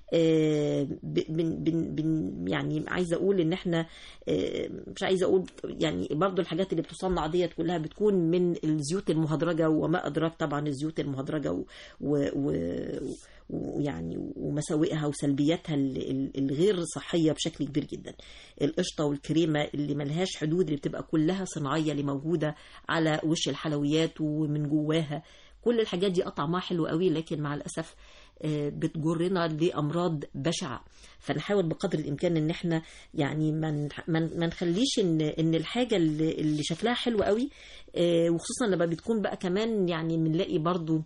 آه، ب- بن بن بن يعني عايزه اقول ان احنا آه، مش عايزه اقول يعني برضو الحاجات اللي بتصنع ديت كلها بتكون من الزيوت المهدرجه وما ادراك طبعا الزيوت المهدرجه و- و- و- ويعني ومساوئها وسلبياتها ال- ال- الغير صحيه بشكل كبير جدا القشطه والكريمه اللي ملهاش حدود اللي بتبقى كلها صناعيه اللي موجوده على وش الحلويات ومن جواها كل الحاجات دي طعمها حلو قوي لكن مع الاسف آه، بتجرنا لامراض بشعه فنحاول بقدر الامكان ان احنا يعني ما نح- ما ما نخليش ان ان الحاجه اللي اللي شكلها حلو قوي آه، وخصوصا لما بتكون بقى كمان يعني بنلاقي برضو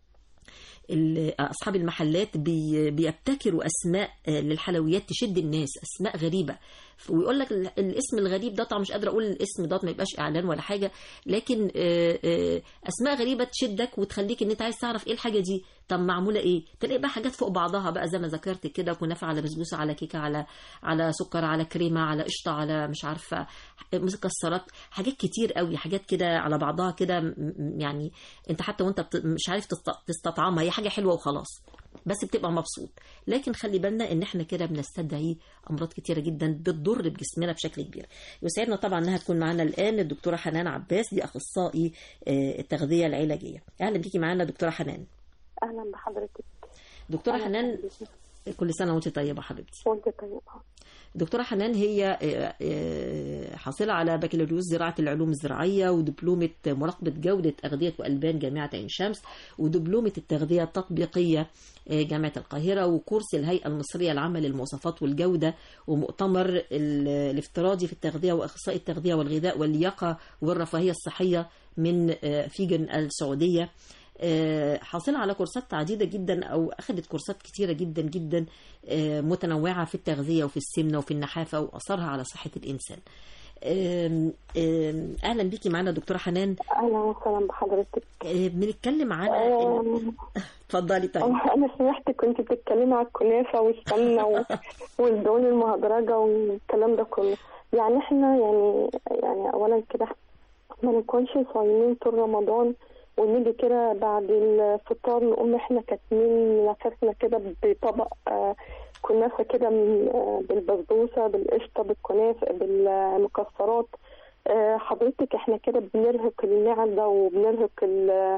ال- اصحاب المحلات بي- بيبتكروا اسماء آه، للحلويات تشد الناس اسماء غريبه ويقول لك ال- الاسم الغريب ده طبعا مش قادره اقول الاسم ده ما يبقاش اعلان ولا حاجه لكن آه، آه، اسماء غريبه تشدك وتخليك ان انت عايز تعرف ايه الحاجه دي طب معموله ايه تلاقي بقى حاجات فوق بعضها بقى زي ما ذكرت كده كنافه على بسبوسه على كيكه على على سكر على كريمه على قشطه على مش عارفه مكسرات حاجات كتير قوي حاجات كده على بعضها كده م- م- يعني انت حتى وانت بت- مش عارف تست- تستطعمها هي حاجه حلوه وخلاص بس بتبقى مبسوط لكن خلي بالنا ان احنا كده بنستدعي امراض كتيره جدا بتضر بجسمنا بشكل كبير يسعدنا طبعا انها تكون معانا الان الدكتوره حنان عباس دي اخصائي آه، التغذيه العلاجيه اهلا بيكي معانا دكتوره حنان اهلا بحضرتك دكتوره أهلاً حنان بيكي. كل سنه وانت طيبه حبيبتي وانت طيبه دكتورة حنان هي آه، آه، حاصلة على بكالوريوس زراعة العلوم الزراعية ودبلومة مراقبة جودة أغذية وألبان جامعة عين شمس ودبلومة التغذية التطبيقية آه، جامعة القاهرة وكورس الهيئة المصرية العامة للمواصفات والجودة ومؤتمر ال- الافتراضي في التغذية وأخصائي التغذية والغذاء واللياقة والرفاهية الصحية من آه، فيجن السعودية آه، حاصلة على كورسات عديدة جدا أو أخذت كورسات كتيرة جدا جدا آه، متنوعة في التغذية وفي السمنة وفي النحافة وأثرها على صحة الإنسان آم، آم، أهلا بيكي معنا دكتورة حنان اهلا وسهلا بحضرتك آه، بنتكلم على آم، اتفضلي طيب انا سمعت كنت بتتكلمي على الكنافه والسمنه و- والدهون المهدرجه والكلام ده كله يعني احنا يعني يعني اولا كده ما نكونش صايمين طول رمضان ونيجي كده بعد الفطار نقوم احنا كاتمين نفسنا كده بطبق آه، كنافه كده من- آه، بالبسبوسه بالقشطه بالكنافه بالمكسرات آه، حضرتك احنا كده بنرهق المعده وبنرهق ال-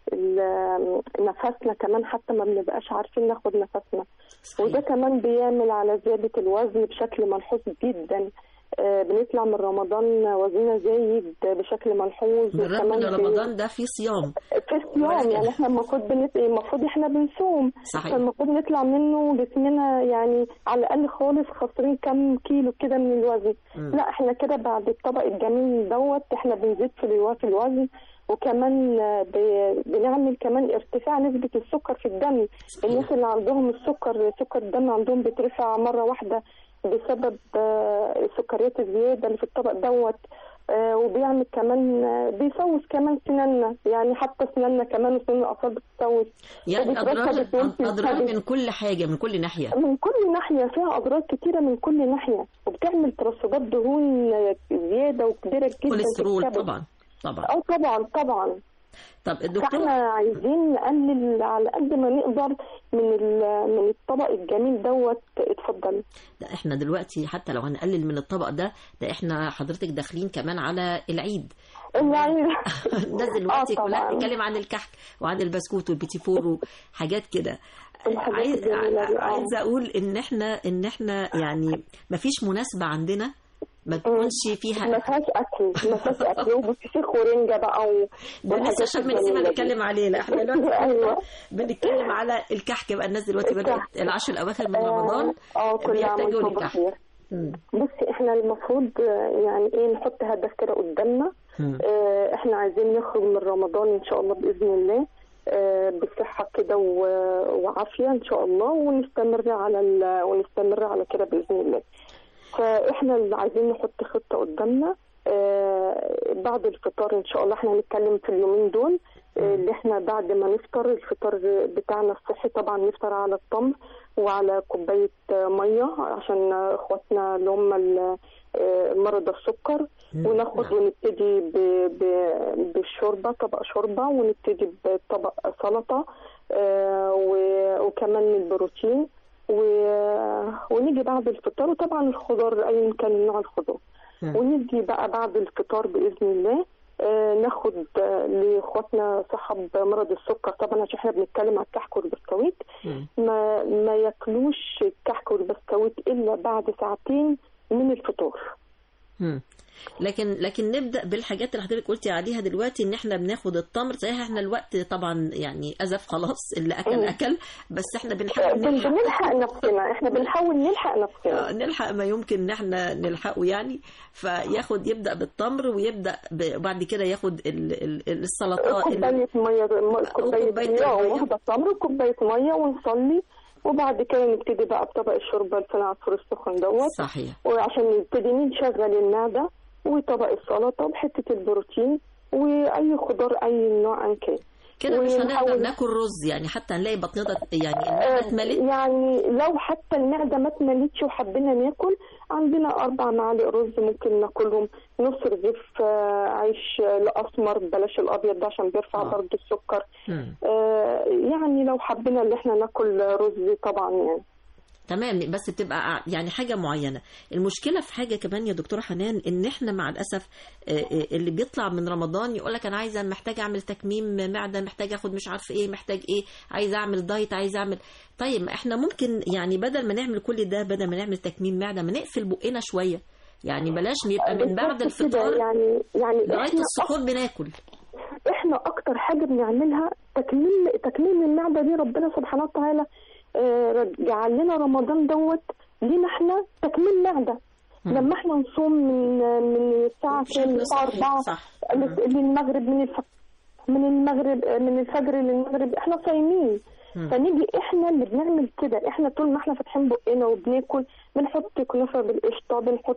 ال- نفسنا كمان حتى ما بنبقاش عارفين ناخد نفسنا وده كمان بيعمل على زيادة الوزن بشكل ملحوظ جدا آه، بنطلع من رمضان وزننا زايد بشكل ملحوظ بالرغم ان بي- رمضان ده فيه صيام في الصيام يعني احنا المفروض بنت... المفروض احنا بنصوم صحيح. فالمفروض نطلع منه جسمنا يعني على الاقل خالص خاسرين كام كيلو كده من الوزن مم. لا احنا كده بعد الطبق الجميل دوت احنا بنزيد في الو- في الوزن وكمان آه، ب- بنعمل كمان ارتفاع نسبة السكر في الدم الناس اللي عندهم السكر سكر الدم عندهم بترفع مرة واحدة بسبب آه، السكريات الزيادة اللي في الطبق دوت آه، وبيعمل كمان آه، بيسوس كمان سناننا يعني حتى سناننا كمان وسنان الأطفال بتسوس يعني وبتركب اضرار الدهون في اضرار الكبد. من كل حاجه من كل ناحيه من كل ناحية فيها أضرار كتيرة من كل ناحية وبتعمل ترسبات دهون آه، زيادة وكبيرة جدا في كوليسترول الكبد. طبعا طبعا اه طبعا طبعا طب فاحنا الدكتور عايزين نقلل على قد ما نقدر من ال- من الطبق الجميل دوت اتفضل ده احنا دلوقتي حتى لو هنقلل من الطبق ده ده احنا حضرتك داخلين كمان على العيد يعني الناس دلوقتي آه كلها طبعاً. بتتكلم عن الكحك وعن البسكوت والبيتي فور وحاجات كده الحاجات عايز الجميلة دي، آه. عايزه اقول ان احنا ان احنا يعني ما فيش مناسبه عندنا ما تكونش ما فيها فيهاش اكل ما فيهاش اكل وفسيخ ورنجه بقى و... ده لسه عشان بنسيبها الجميلة دي. نتكلم عليه لا احنا دلوقتي ايوه بنتكلم على الكحك بقى الناس دلوقتي بدات الكحك. العشر الاواخر من آه، رمضان اه كل عام بيتجهوا وانتم للكحك بخير مم. بصي احنا المفروض آه، يعني ايه نحط هدف كده قدامنا مم. آه، احنا عايزين نخرج من رمضان ان شاء الله باذن الله آه، بصحه كده و- وعافيه ان شاء الله ونستمر على ال... ونستمر على كده باذن الله فاحنا اللي عايزين نحط خطه قدامنا آه، بعد الفطار ان شاء الله احنا هنتكلم في اليومين دول آه، اللي احنا بعد ما نفطر الفطار بتاعنا الصحي طبعا نفطر على التمر وعلى كوبايه آه، ميه عشان اخواتنا اللي هم ال- آه، مرضى السكر وناخد ونبتدي ب- ب- بالشوربه طبق شوربه ونبتدي بطبق سلطه آه، و- وكمان البروتين و- ونيجي بعد الفطار وطبعا الخضار ايا كان نوع الخضار مم. ونيجي بقى بعد الفطار باذن الله آه، ناخد آه، لاخواتنا صحاب مرض السكر طبعا عشان احنا بنتكلم على الكحك والبسكويت مم. ما ما ياكلوش الكحك والبسكويت الا بعد ساعتين من الفطار مم. لكن لكن نبدا بالحاجات اللي حضرتك قلتي عليها دلوقتي ان احنا بناخد التمر صحيح احنا الوقت طبعا يعني ازف خلاص اللي اكل مم. اكل بس احنا بنحاول بن- نلحق بنلحق نفسنا احنا بنحاول نلحق نفسنا آه، نلحق ما يمكن ان احنا نلحقه يعني فياخد يبدا بالتمر ويبدا ب- بعد كده ياخد ال- ال- السلطات ال- كوباية مية م- كوباية وكوباية مية المية. واحدة تمر وكوباية مية ونصلي وبعد كده نبتدي بقى بطبق الشوربة اللي في العصفور السخن دوت صحيح وعشان نبتدي نشغل المعدة وطبق السلطة وحتة البروتين وأي خضار أي نوع أن كان كده مش هنقدر ونحاول- ناكل رز يعني حتى هنلاقي بطننا يعني آه، المعدة اتملت يعني لو حتى المعدة ما اتملتش وحبينا ناكل عندنا أربع معالق رز ممكن ناكلهم نص رغيف آه، عيش آه، الأسمر بلاش الأبيض ده عشان بيرفع آه. برضه السكر مم. آه، يعني لو حبينا ان احنا ناكل رز طبعا يعني تمام بس بتبقى يعني حاجة معينة المشكلة في حاجة كمان يا دكتورة حنان ان احنا مع الأسف آه، آه، اللي بيطلع من رمضان يقول لك انا عايزة محتاج اعمل تكميم معدة محتاج اخد مش عارف ايه محتاج ايه عايز اعمل دايت عايز اعمل طيب ما احنا ممكن يعني بدل ما نعمل كل ده بدل ما نعمل تكميم معدة ما نقفل بقنا شوية يعني بلاش يبقى من بعد بالظبط كده، الفطار يعني يعني لغاية احنا السحور بناكل احنا اكتر حاجه بنعملها تكميم تكميم المعده دي ربنا سبحانه وتعالى آه، جعل لنا رمضان دوت لينا احنا تكميم معده مم. لما احنا نصوم من من الساعه كام بشكل الساعه صحيح، 4 صح للمغرب من الف... من المغرب من الفجر للمغرب احنا صايمين مم. فنيجي احنا اللي بنعمل كده احنا طول ما احنا فاتحين بقنا وبناكل بنحط كنافه بالقشطه بنحط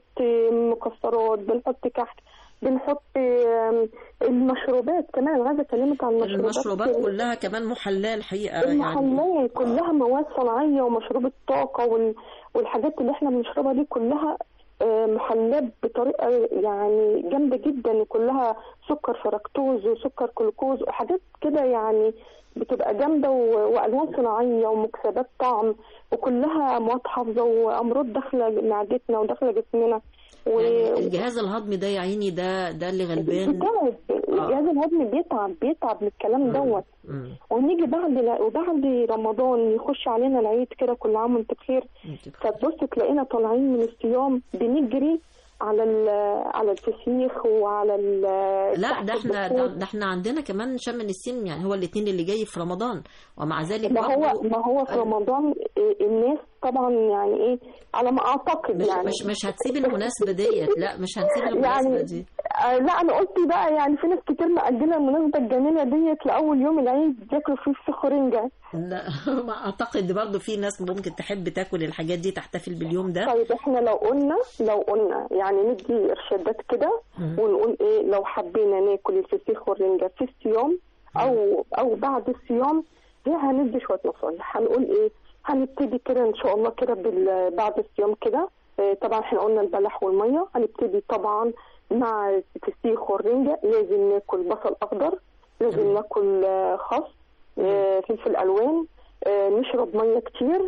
مكسرات بنحط كحك بنحط آم، المشروبات كمان أنا عايزه اكلمك عن المشروبات المشروبات كلها كمان محلاة الحقيقة يعني المحلات كلها مواد صناعيه ومشروب الطاقه وال... والحاجات اللي احنا بنشربها دي كلها آه، محلات بطريقه يعني جامده جدا وكلها سكر فركتوز وسكر جلوكوز وحاجات كده يعني بتبقى جامده و... والوان صناعيه ومكسبات طعم وكلها مواد حافظه وامراض داخله معدتنا وداخله جسمنا و... يعني الجهاز الهضمي ده يا عيني ده ده اللي غلبان بتعب الجهاز الهضمي بيتعب بيتعب من الكلام دوت مم. ونيجي بعد وبعد رمضان يخش علينا العيد كده كل عام وانت بخير فتبص تلاقينا طالعين من الصيام بنجري على ال- على الفسيخ وعلى ال لا ده احنا الدخول. ده, ده احنا عندنا كمان شم النسيم يعني هو الاثنين اللي جاي في رمضان ومع ذلك ما هو برضه ما هو في رمضان إيه، الناس طبعا يعني ايه على ما اعتقد مش يعني مش مش هتسيب المناسبة ديت لا مش هنسيب المناسبة يعني دي آه، لا انا قلت بقى يعني في ناس كتير مأجلة المناسبة الجميلة ديت لأول يوم العيد ياكلوا فيه فسيخ ورنجة لا ما اعتقد برضه في ناس ممكن تحب تاكل الحاجات دي تحتفل باليوم ده طيب احنا لو قلنا لو قلنا يعني ندي ارشادات كده مم. ونقول ايه لو حبينا ناكل الفسيخ والرنجة في الصيام او او بعد الصيام هي هندي شوية نصايح هنقول ايه هنبتدي كده ان شاء الله كده بال- بعد الصيام كده اه، طبعا احنا قلنا البلح والمية هنبتدي طبعا مع الفسيخ والرنجة لازم ناكل بصل اخضر لازم ناكل اه، خس اه، فلفل الوان اه، نشرب مية كتير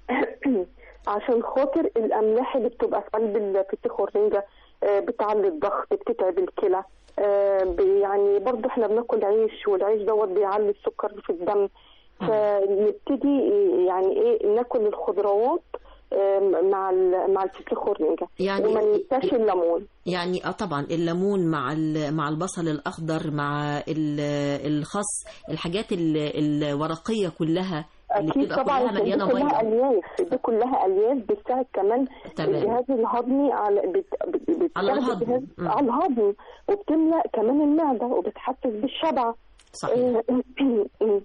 عشان خاطر الاملاح اللي بتبقى في قلب الفسيخ والرنجة آه، بتعلي الضغط بتتعب الكلى آه، بي- يعني برضو احنا بناكل عيش والعيش دوت بيعلي السكر في الدم فنبتدي يعني ايه ناكل الخضروات آه، مع ال- مع الفسيخ والرنجة يعني- وما ننساش الليمون يعني اه طبعا الليمون مع ال- مع البصل الاخضر مع ال- الخس الحاجات ال- الورقيه كلها اللي اكيد بتبقى طبعا كلها عشان دي مليانه كلها ميه الياف دي كلها الياف بتساعد كمان تمام. الجهاز الهضمي على بت... بت... بتساعد على الهضم. الجهاز مم. على الهضم وبتملأ كمان المعده وبتحسس بالشبع صحيح آه،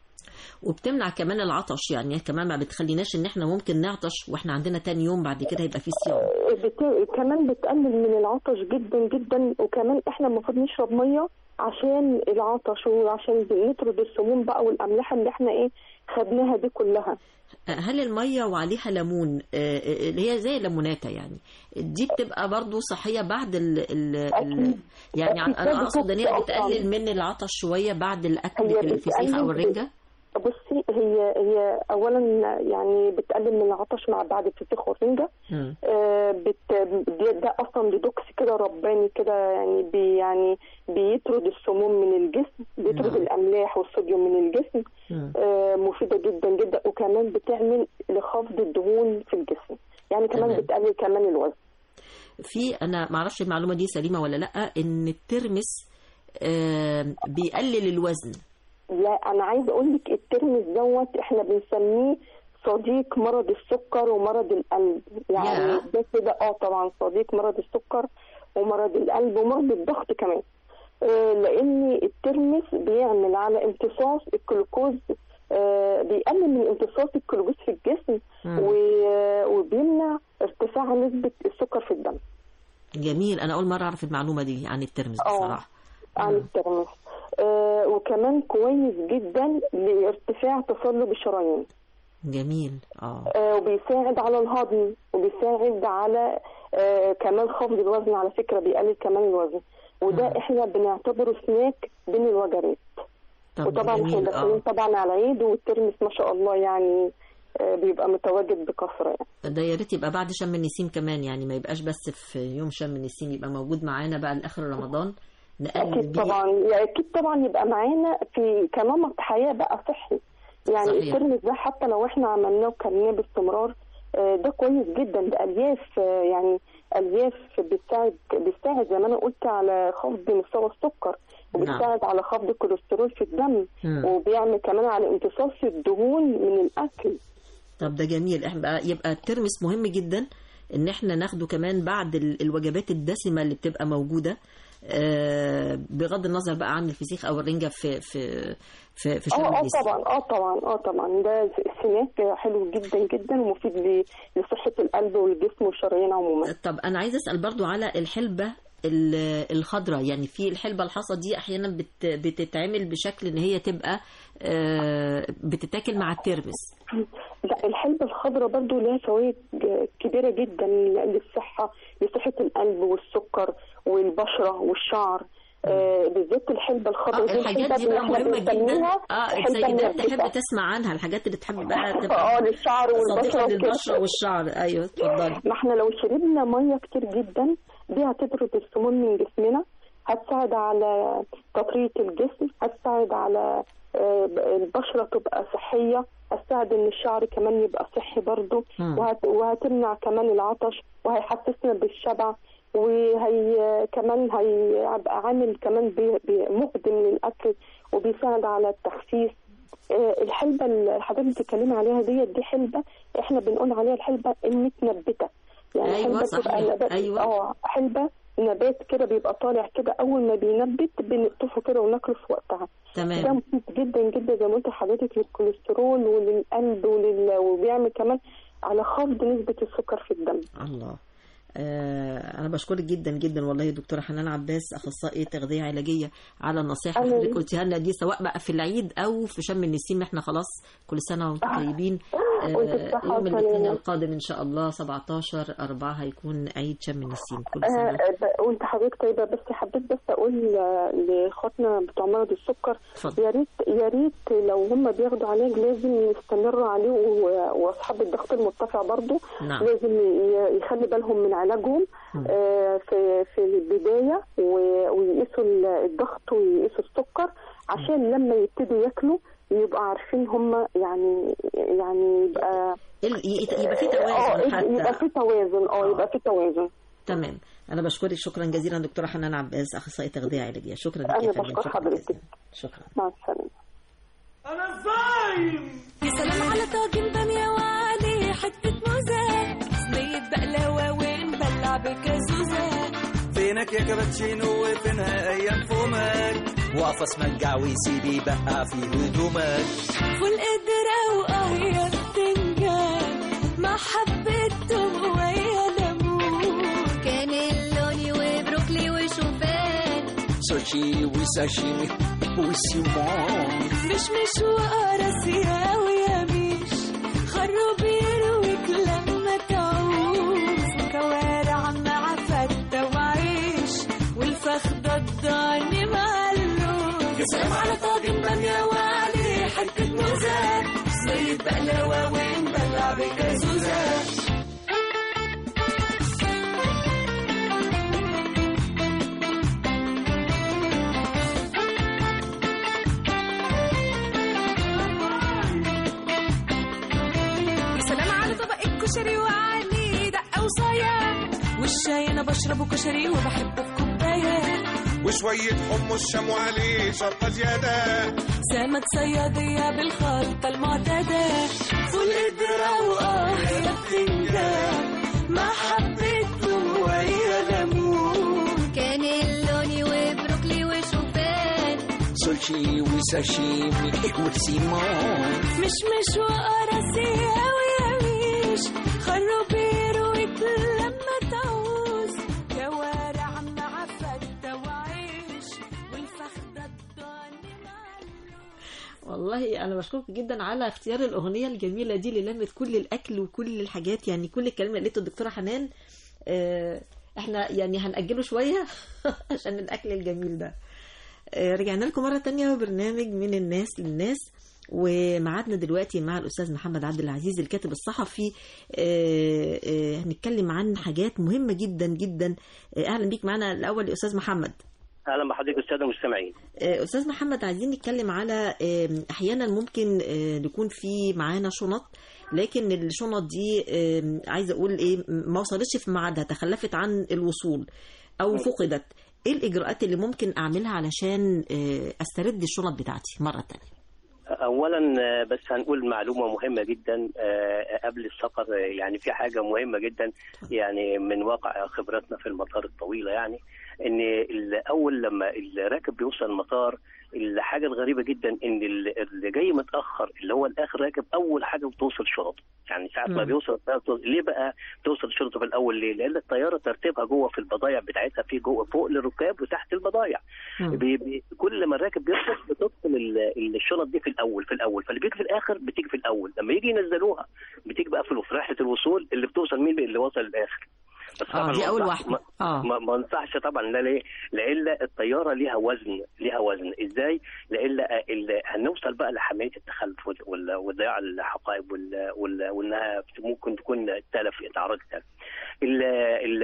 وبتمنع كمان العطش يعني كمان ما بتخليناش ان احنا ممكن نعطش واحنا عندنا تاني يوم بعد كده يبقى في صيام بت... كمان بتقلل من العطش جدا جدا وكمان احنا المفروض نشرب ميه عشان العطش وعشان نطرد السموم بقى والاملاح اللي احنا ايه خدناها دي كلها هل الميه وعليها ليمون آه، آه، اللي هي زي الليموناته يعني دي بتبقى برضو صحيه بعد ال ال ال أكيد. يعني أكيد. انا اقصد ان هي أصلاً. بتقلل من العطش شويه بعد الاكل هي في الفسيخ او بتقلل- الرنجه بصي هي هي اولا يعني بتقلل من العطش مع بعد الفسيخ والرنجه مم. آه، بت ده, ده اصلا ديتوكس كده رباني كده يعني بي يعني بيطرد السموم من الجسم بيطرد نعم. الاملاح والصوديوم من الجسم مم. آه، مفيده جدا جدا وكمان بتعمل لخفض الدهون في الجسم يعني كمان تمام. بتقلل كمان الوزن في انا ما اعرفش المعلومه دي سليمه ولا لا ان الترمس آه، بيقلل الوزن لا انا عايزه اقول لك الترمس دوت احنا بنسميه صديق مرض السكر ومرض القلب يعني ياه. ده كده اه طبعا صديق مرض السكر ومرض القلب ومرض الضغط كمان آه لان الترمس بيعمل على امتصاص الجلوكوز آه بيقلل من امتصاص الجلوكوز في الجسم مم. و- وبيمنع ارتفاع نسبه السكر في الدم جميل انا اول مره اعرف المعلومه دي عن الترمس آه. بصراحه عن مم. الترمس آه، وكمان كويس جدا لارتفاع تصلب الشرايين جميل اه آه، وبيساعد على الهضم وبيساعد على آه، كمان خفض الوزن على فكرة بيقلل كمان الوزن وده احنا بنعتبره سناك بين الوجبات طب وطبعا احنا جميل داخلين اه طبعا على العيد والترمس ما شاء الله يعني آه، بيبقى متواجد بكثرة يعني. ده يا ريت يبقى بعد شم النسيم كمان يعني ما يبقاش بس في يوم شم النسيم يبقى موجود معانا بقى لاخر رمضان نقلل اكيد بيه طبعا يعني اكيد طبعا يبقى معانا في كنمط حياه بقى صحي يعني صحيح. الترمس ده حتى لو احنا عملناه وكلناه باستمرار آه، ده كويس جدا ده الياف آه، يعني الياف بتساعد بتساعد زي ما انا قلت على خفض مستوى السكر وبتساعد على خفض الكوليسترول في الدم مم. وبيعمل كمان على امتصاص الدهون من الاكل طب ده جميل احنا يبقى الترمس مهم جدا ان احنا ناخده كمان بعد ال- الوجبات الدسمه اللي بتبقى موجوده آه، بغض النظر بقى عن الفسيخ او الرنجه في في في, في شم اه اه النسيم طبعا اه طبعا اه طبعا ده سناك حلو جدا جدا ومفيد ل- لصحه القلب والجسم والشرايين عموما طب انا عايزه اسال برضو على الحلبه ال- الخضراء يعني في الحلبه الحصى دي احيانا بت بتتعمل بشكل ان هي تبقى آه، بتتاكل مع الترمس لا الحلبة الخضراء برضو لها فوائد كبيرة جدا للصحة لصحة القلب والسكر والبشرة والشعر آه بالذات الحلبة اه الخضراء دي الحاجات دي بقى اللي احنا مهمه جدا بنسميها اه الحلبة السيدات تحب المنبتة. تسمع عنها الحاجات اللي تحب بقى اه تبقى للشعر والبشرة صديقه وكده. للبشره والشعر ايوه اتفضلي ما احنا لو شربنا ميه كتير جدا دي هتطرد السموم من جسمنا هتساعد على تطرية الجسم هتساعد على آه، البشرة تبقى صحية هتساعد ان الشعر كمان يبقى صحي برضو مم. وهت... وهتمنع كمان العطش وهيحسسنا بالشبع وهي كمان هيبقى عامل كمان بي- بي- مقدم للاكل وبيساعد على التخسيس آه، الحلبة اللي حضرتك بتتكلمي عليها ديت دي حلبة احنا بنقول عليها الحلبة المتنبتة يعني أيوة، حلبة صحيح. تبقى نبات أيوة. اه حلبة نبات كده بيبقى طالع كده اول ما بينبت بنقطفه كده وناكله في وقتها ده تمام مفيد جدا جدا زي ما قلت لحضرتك للكوليسترول وللقلب ولل... وبيعمل كمان على خفض نسبة السكر في الدم الله آه انا بشكرك جدا جدا والله يا دكتوره حنان عباس اخصائيه تغذيه علاجيه على النصيحه اللي أهلاً. حضرتك قلتيها لنا دي سواء بقى في العيد او في شم النسيم احنا خلاص كل سنه وانتم طيبين وانت آه بصحة يوم الاثنين وسلامة. القادم ان شاء الله 17 4 هيكون عيد شم النسيم كل آه سنه آه، ب- وانت حضرتك طيبه بس حبيت بس اقول آه، لاخواتنا بتوع مرض السكر اتفضل. يا ريت يا ريت لو هم بياخدوا علاج لازم يستمروا عليه و- واصحاب الضغط المرتفع برضو نعم. لازم ي- يخلي بالهم من علاجهم آه، في في البدايه و- ويقيسوا ال- الضغط ويقيسوا السكر عشان لما يبتدوا ياكلوا يبقى عارفين هم يعني يعني يبقى ال- ي- يبقى في اه توازن يبقى حتى في توازن اه يبقى في توازن تمام انا بشكرك شكرا جزيلا دكتوره حنان عباس اخصائيه تغذيه علاجيه شكرا لك أنا يا فندم بشكر شكرا حضرتك. جزيلا شكرا مع السلامه يا سلام على طاجن بامية وعليه حتة موزة صينية بقلاوة ونبلع بكازوزة فينك يا كابتشينو وفينها ايام فمك واقف اسمنجع ويسيب يبقى في هدومك فول قدرة وقهية بتنجان مع حبة توم ويا ليمون كانيلوني وبروكلي وشوفان سوشي وساشيمي وسيمون مش مش وقراصية ويميش خروب يرويك لما تعوز كوارع مع فتة وعيش والفخدة الضاني مع اللوز يا سلام على طاجن بامية وعليه حتة موزة صينية بقلاوة ونبلع بكازوزة يا سلام على طبق الكشري وعليه دقة وصايا والشاي انا بشربه كشري وبحبه في كوبايه وشوية حمص شام وعليه شطة زيادة سمك صيادية بالخلطة المعتادة فول قدرة وقاهية بتنجان مع حبة توم ويا ليمون كانيلوني وبروكلي وشوفان سوشي وساشيمي وسيمون مش مش وقراصية ويميش خروب يرويك لما تعوز كوارع مع فتة وعيش والفخدة الضاني والله انا بشكرك جدا على اختيار الاغنيه الجميله دي اللي لمت كل الاكل وكل الحاجات يعني كل الكلام اللي قالته الدكتوره حنان آه، احنا يعني هنأجله شويه عشان الاكل الجميل ده آه، رجعنا لكم مره تانية وبرنامج من الناس للناس ومعادنا دلوقتي مع الاستاذ محمد عبد العزيز الكاتب الصحفي آه، آه، هنتكلم عن حاجات مهمه جدا جدا آه، اهلا بيك معنا الاول يا استاذ محمد اهلا بحضرتك الساده المستمعين آه، استاذ محمد عايزين نتكلم على آم، احيانا ممكن آه، نكون في معانا شنط لكن الشنط دي آم، عايزه اقول ايه ما وصلتش في ميعادها تخلفت عن الوصول او فقدت ايه الاجراءات اللي ممكن اعملها علشان آه، استرد الشنط بتاعتي مره تانية اولا آه، بس هنقول معلومه مهمه جدا آه، قبل السفر آه، يعني في حاجه مهمه جدا يعني من واقع خبرتنا في المطار الطويله يعني ان ال- اول لما الراكب بيوصل المطار الحاجه الغريبه جدا ان ال- اللي جاي متاخر اللي هو الاخر راكب اول حاجه بتوصل شنطه يعني ساعه ما مم. بيوصل الطيارة بتوصل- ليه بقى بتوصل شنطه في الاول ليه؟ لان الطياره ترتيبها جوه في البضايع بتاعتها في جوه فوق للركاب وتحت البضايع بي بي كل ما الراكب بيوصل بتدخل ال- الشنط دي في الاول في الاول فاللي بيجي في الاخر بتيجي في الاول لما يجي ينزلوها بتيجي بقى في في رحله الوصول اللي بتوصل مين اللي وصل للاخر بس اه طبعاً دي ما اول أنصح- واحده ما- اه ما, ما انصحش طبعا لا ليه؟ لان الطياره ليها وزن ليها وزن ازاي؟ لان ال- هنوصل بقى لحمايه التخلف وال- وال- وضياع الحقائب وال- وال- وانها ممكن تكون تلف تعرض تلف. ال- ال-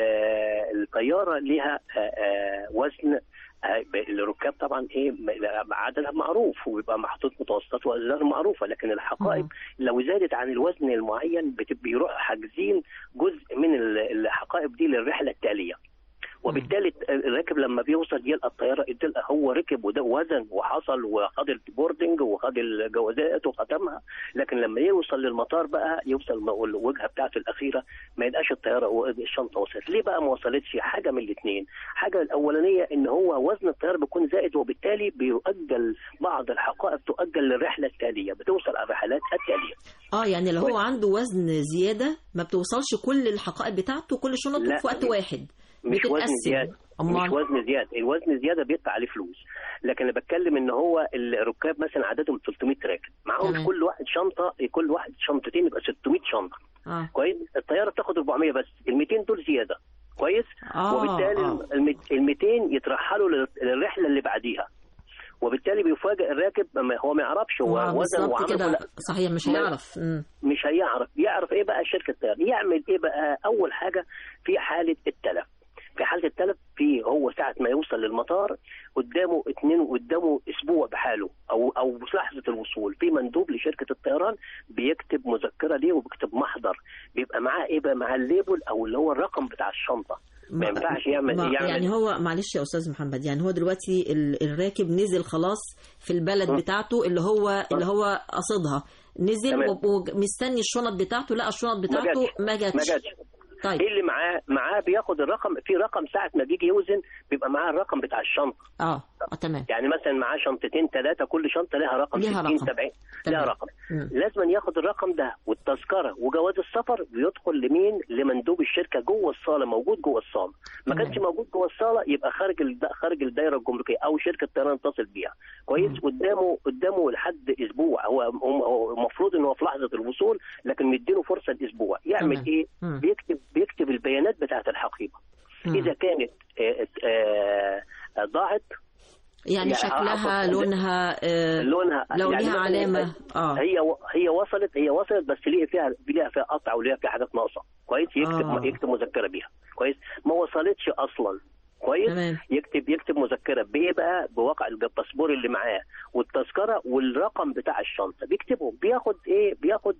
الطياره ليها آه، آه، وزن آه، الركاب طبعا ايه م- عددها معروف وبيبقى محطوط متوسطات واوزان معروفه لكن الحقائب لو زادت عن الوزن المعين بت- بيروح حاجزين جزء من ال- الحقائب دي للرحله التاليه وبالتالي الراكب لما بيوصل يلقى الطياره يلقى هو ركب وده وزن وحصل وخد البوردنج وخد الجوازات وختمها لكن لما يوصل للمطار بقى يوصل م- الوجهه بتاعته الاخيره ما يلقاش الطياره و- الشنطه وصلت ليه بقى ما وصلتش حاجه من الاثنين حاجه الاولانيه ان هو وزن الطياره بيكون زائد وبالتالي بيؤجل بعض الحقائب تؤجل للرحله التاليه بتوصل على الرحلات التاليه اه يعني لو هو عنده وزن زياده ما بتوصلش كل الحقائب بتاعته كل شنطه لا، في وقت مش- واحد مش وزن بتتقسم. زياده أمال؟ مش وزن زياده الوزن زياده بيدفع عليه فلوس لكن انا بتكلم ان هو الركاب مثلا عددهم 300 راكب معاهم تمام. كل واحد شنطه كل واحد شنطتين يبقى 600 شنطه اه كويس الطياره بتاخد 400 بس ال 200 دول زياده كويس آه، وبالتالي آه. ال 200 يترحلوا لل- للرحله اللي بعديها وبالتالي بيفاجئ الراكب ما- هو ما يعرفش هو آه، وزن بالظبط وعمل كده ولا صحيح مش ما- هيعرف مم. مش هيعرف يعرف ايه بقى شركه الطيران يعمل ايه بقى اول حاجه في حاله التلف في حاله التلف في هو ساعه ما يوصل للمطار قدامه اتنين قدامه اسبوع بحاله او او لحظه الوصول في مندوب لشركه الطيران بيكتب مذكره ليه وبيكتب محضر بيبقى معاه ايه بقى معاه الليبل او اللي هو الرقم بتاع الشنطه ما ينفعش يعمل ما يعمل يعني هو معلش يا استاذ محمد يعني هو دلوقتي ال- الراكب نزل خلاص في البلد م. بتاعته اللي هو اللي هو قصدها نزل تمام. وب- ومستني الشنط بتاعته لقى الشنط بتاعته ما جاتش ما جاتش طيب ايه اللي معاه معاه بياخد الرقم في رقم ساعه ما بيجي يوزن بيبقى معاه الرقم بتاع الشنطه اه آه، تمام يعني مثلا معاه شنطتين ثلاثه كل شنطه لها رقم ليها 60 رقم. 70 تمام. لها رقم مم. لازم ياخد الرقم ده والتذكره وجواز السفر بيدخل لمين لمندوب الشركه جوه الصاله موجود جوه الصاله ما تمام. كانش موجود جوه الصاله يبقى خارج الد... خارج الدايره الجمركيه او شركه طيران اتصل بيها كويس قدامه قدامه لحد اسبوع هو هو- هو المفروض ان هو في لحظه الوصول لكن مديله فرصه اسبوع يعمل تمام. ايه مم. بيكتب بيكتب البيانات بتاعه الحقيبه مم. اذا كانت آه، آه، آه، ضاعت يعني يعني شكلها أعتقد- لونها آه لونها لو يعني ليها مثلاً علامة اه هي هي وصلت هي وصلت بس ليه فيها ليها فيها قطع وليها فيها حاجات ناقصه كويس يكتب آه. يكتب مذكره بيها كويس ما وصلتش اصلا كويس تمام. يكتب يكتب مذكره بايه بقى بواقع الباسبور اللي معاه والتذكره والرقم بتاع الشنطه بيكتبهم بياخد ايه بياخد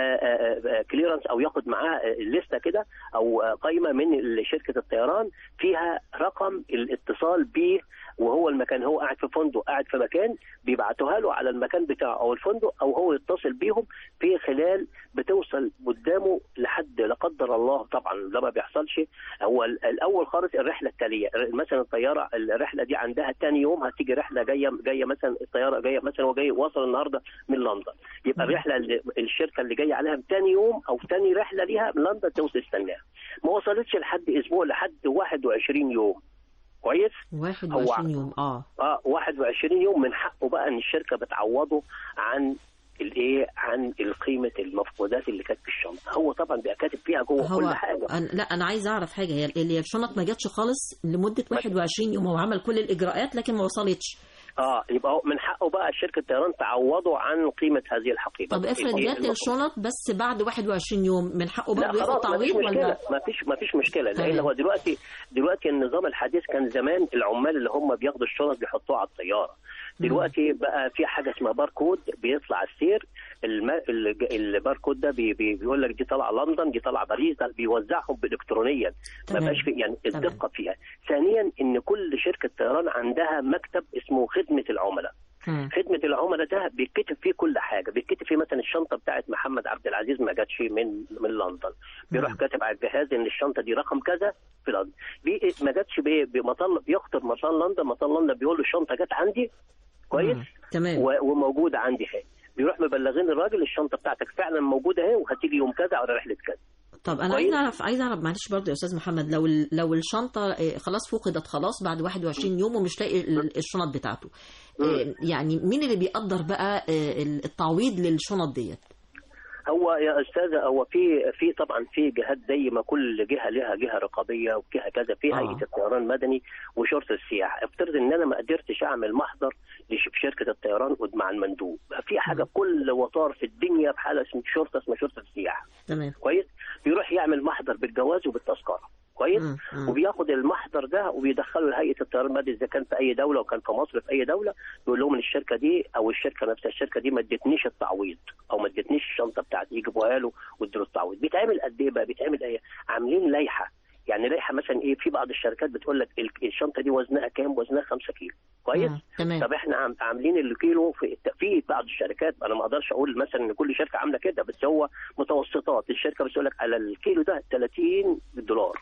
كليرنس او ياخد معاه آه، لسته كده او آه، قائمه من شركه الطيران فيها رقم الاتصال بيه وهو المكان هو قاعد في فندق قاعد في مكان بيبعتوها له على المكان بتاعه او الفندق او هو يتصل بيهم في خلال بتوصل قدامه لحد لا قدر الله طبعا ده ما بيحصلش هو ال- الاول خالص الرحله التاليه مثلا الطياره الرحله دي عندها تاني يوم هتيجي رحله جايه جايه مثلا الطياره جايه مثلا هو جاي وصل النهارده من لندن يبقى الرحله اللي الشركه اللي جايه عليها تاني يوم او تاني رحله ليها من لندن توصل تستناها ما وصلتش لحد اسبوع لحد 21 يوم كويس 21 يوم اه اه 21 يوم من حقه بقى ان الشركه بتعوضه عن الايه عن القيمه المفقودات اللي كانت في الشنطه هو طبعا بيبقى كاتب فيها جوه هو كل حاجه أنا لا انا عايزه اعرف حاجه هي اللي الشنط ما جاتش خالص لمده 21 يوم هو عمل كل الاجراءات لكن ما وصلتش اه يبقى هو من حقه بقى شركه الطيران تعوضه عن قيمه هذه الحقيبه طب افرض الإيه جات المفروض. الشنط بس بعد 21 يوم من حقه لا برضه ياخد خلاص ما فيش تعويض مشكله ولا ما فيش ما فيش مشكله لان تمام. هو دلوقتي دلوقتي النظام الحديث كان زمان العمال اللي هم بياخدوا الشنط بيحطوها على الطياره دلوقتي بقى في حاجه اسمها باركود بيطلع على السير الم... ال- الباركود ده بي... بي... بيقول لك دي طالعه لندن دي طالعه باريس ده بيوزعهم بالكترونيا ما تمام. بقاش في يعني تمام. الدقه فيها ثانيا ان كل شركه طيران عندها مكتب اسمه خدمه العملاء مم. خدمه العملاء ده بيتكتب فيه كل حاجه بيتكتب فيه مثلا الشنطه بتاعت محمد عبد العزيز ما جاتش من من لندن بيروح كاتب على الجهاز ان الشنطه دي رقم كذا في لندن بي ما جاتش بي- بمطار بيخطر مطار لندن مطار لندن بيقول له الشنطه جت عندي كويس مم. تمام و- وموجوده عندي اهي بيروح مبلغين الراجل الشنطه بتاعتك فعلا موجوده اهي وهتيجي يوم كذا على رحله كذا طب انا كويس. عايز اعرف عايز اعرف معلش برضه يا استاذ محمد لو ال- لو الشنطه آه، خلاص فقدت خلاص بعد 21 يوم ومش لاقي ال- الشنط بتاعته آه، يعني مين اللي بيقدر بقى آه، التعويض للشنط ديت هو يا استاذه هو في في طبعا في جهات زي ما كل جهه لها جهه رقابيه وجهه كذا في آه. هيئه الطيران المدني وشرطه السياحه افترض ان انا ما قدرتش اعمل محضر لش- في شركه الطيران مع المندوب في حاجه في كل وطار في الدنيا في حاله اسمها شرطه اسمها شرطه السياحه تمام كويس بيروح يعمل محضر بالجواز وبالتذكره كويس مم. مم. وبياخد المحضر ده وبيدخله لهيئه الطيران المدني اذا كان في اي دوله وكان في مصر في اي دوله بيقول لهم ان الشركه دي او الشركه نفسها الشركه دي ما ادتنيش التعويض او ما ادتنيش الشنطه بتاعتي يجيبوها له ويدوا التعويض بيتعمل قد ايه بقى بيتعمل ايه عاملين لائحه يعني لائحه مثلا ايه في بعض الشركات بتقول لك ال- الشنطه دي وزنها كام وزنها 5 كيلو كويس مم. تمام طب احنا عم- عاملين الكيلو في في بعض الشركات انا ما اقدرش اقول مثلا ان كل شركه عامله كده بس هو متوسطات الشركه بتقول لك على الكيلو ده 30 دولار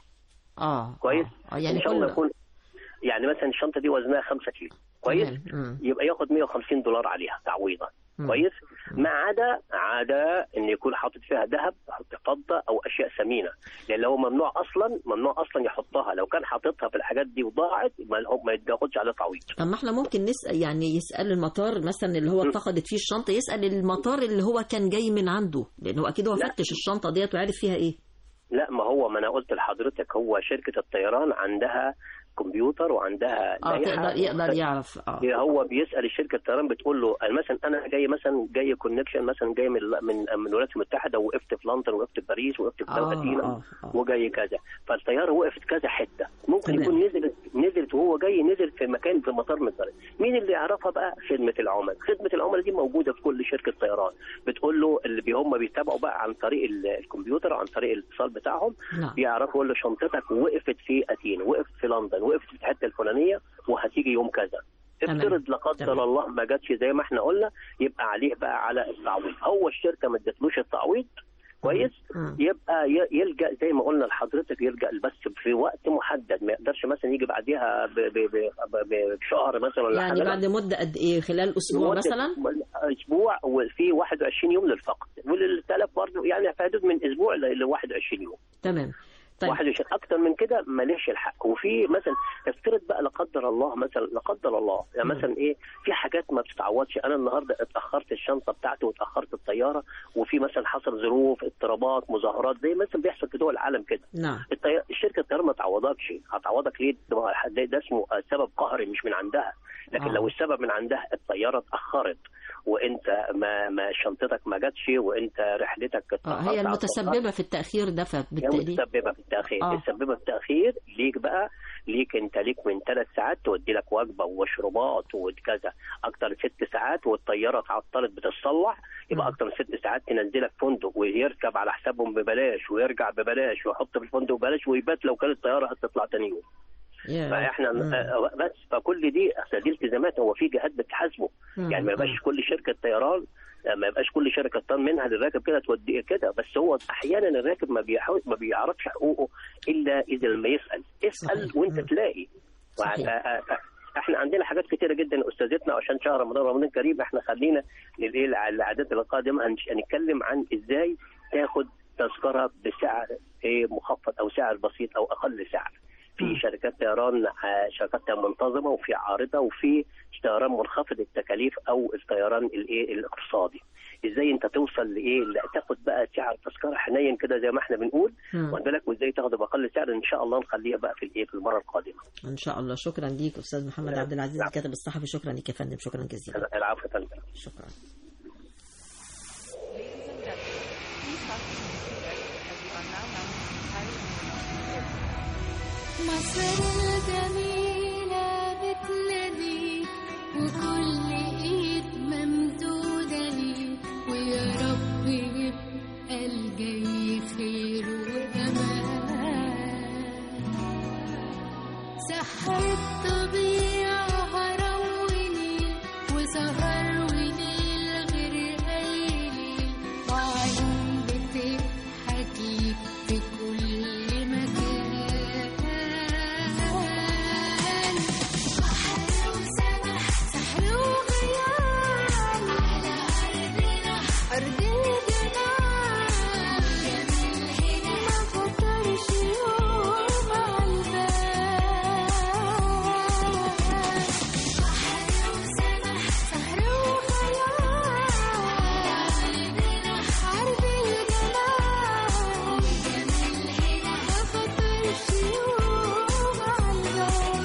اه كويس آه. يعني ان شاء الله كل يكون يعني مثلا الشنطه دي وزنها 5 كيلو كويس تمام. مم. يبقى ياخد 150 دولار عليها تعويضا مم. كويس ما عدا عدا ان يكون حاطط فيها ذهب او فضه او اشياء ثمينه لان هو ممنوع اصلا ممنوع اصلا يحطها لو كان حاططها في الحاجات دي وضاعت ما ما ياخدش عليها تعويض طب ما احنا ممكن نسال يعني يسال المطار مثلا اللي هو اتفقدت فيه الشنطه يسال المطار اللي هو كان جاي من عنده لانه اكيد هو لا. فتش الشنطه ديت وعرف فيها ايه لا ما هو ما انا قلت لحضرتك هو شركه الطيران عندها كمبيوتر وعندها اه لائحة. تقدر يقدر يعرف اه هو بيسال الشركه الطيران بتقول له أنا مثلا انا جاي مثلا جاي كونكشن مثلا جاي من من من الولايات المتحده وقفت في لندن وقفت في باريس وقفت في آه، دوله قديمه آه، آه. وجاي كذا فالطياره وقفت كذا حته ممكن تمام. يكون نزلت نزلت وهو جاي نزل في مكان في مطار من الطيران مين اللي يعرفها بقى خدمه العملاء خدمه العملاء دي موجوده في كل شركه طيران بتقول له اللي بي- هم بيتابعوا بقى عن طريق ال- الكمبيوتر عن طريق الاتصال بتاعهم نعم بيعرفوا يقول له شنطتك وقفت في اتينا وقفت في لندن وقفت في الحته الفلانيه وهتيجي يوم كذا تمام. افترض لا قدر تمام. الله ما جاتش زي ما احنا قلنا يبقى عليه بقى على التعويض هو الشركه ما ادتلوش التعويض كويس مم. يبقى ي- يلجا زي ما قلنا لحضرتك يلجا بس في وقت محدد ما يقدرش مثلا يجي بعديها ب- ب- ب- ب- بشهر مثلا ولا يعني حاجه بعد مده قد ايه خلال اسبوع لمدة مثلا اسبوع وفي 21 يوم للفقد وللتلف برضه يعني في حدود من اسبوع ل ل 21 يوم تمام طيب 21 اكتر من كده ماليش الحق وفي مثلا افترض بقى لا قدر الله مثلا لا قدر الله يعني مم. مثلا ايه في حاجات ما بتتعوضش انا النهارده اتاخرت الشنطه بتاعتي واتاخرت الطياره وفي مثلا حصل ظروف اضطرابات مظاهرات زي مثلا بيحصل في دول العالم كده نعم الطي... الشركه الطيران ما تعوضكش هتعوضك ليه ده, ده اسمه سبب قهري مش من عندها لكن آه. لو السبب من عندها الطياره اتاخرت وانت ما ما شنطتك ما جاتش وانت رحلتك اه اتأخرت هي على المتسببه في التاخير ده هي فبالتالي متسببه في التاخير آه. السببه في التاخير ليك بقى ليك انت ليك من ثلاث ساعات تودي لك وجبه ومشروبات وكذا اكتر من ست ساعات والطياره اتعطلت بتصلح يبقى مم. اكتر من ست ساعات تنزلك فندق ويركب على حسابهم ببلاش ويرجع ببلاش ويحط في الفندق ببلاش ويبات لو كانت الطياره هتطلع تاني يوم يا- فاحنا مم. آه، بس فكل دي أصل دي التزامات هو في جهات بتحاسبه مم. يعني ما يبقاش كل شركه طيران آه، ما يبقاش كل شركه طيران منها للراكب كده توديه كده بس هو احيانا الراكب ما بيحاول ما بيعرفش حقوقه الا اذا لما يسال اسال صحيح. وانت مم. تلاقي صحيح. آه، آه، آه، احنا عندنا حاجات كتيره جدا استاذتنا عشان شهر رمضان رمضان كريم احنا خلينا للايه العادات القادمه هنش- هنتكلم عن ازاي تاخد تذكره بسعر ايه مخفض او سعر بسيط او اقل سعر في شركات شركات طيران آه، شركات طيران منتظمه وفي عارضه وفي طيران منخفض التكاليف او الطيران الايه الاقتصادي ازاي انت توصل لايه لا تاخد بقى سعر تذكره حنين كده زي ما احنا بنقول مم. واخد بالك وازاي تاخده باقل سعر ان شاء الله نخليها بقى في الايه في المره القادمه ان شاء الله شكرا ليك استاذ محمد عبد العزيز الكاتب الصحفي شكرا لك يا فندم شكرا جزيلا العفو يا فندم شكرا مصر الجميلة بتناديك وكل ايد ممدودة ليك ويا رب يبقى الجاي خير وأمان سحر الطبيعة رويني وسهر ونيل غير قليل وعيون بتضحك ليك في كل مكان بحر وسمح سحر وغيام على أرضنا أرض الجمال جميل هنا ما فكرش يوم عالبال بحر وسمح سحر وخيال على أرضنا أرض الجمال جميل هنا ما فكرش يوم عالبال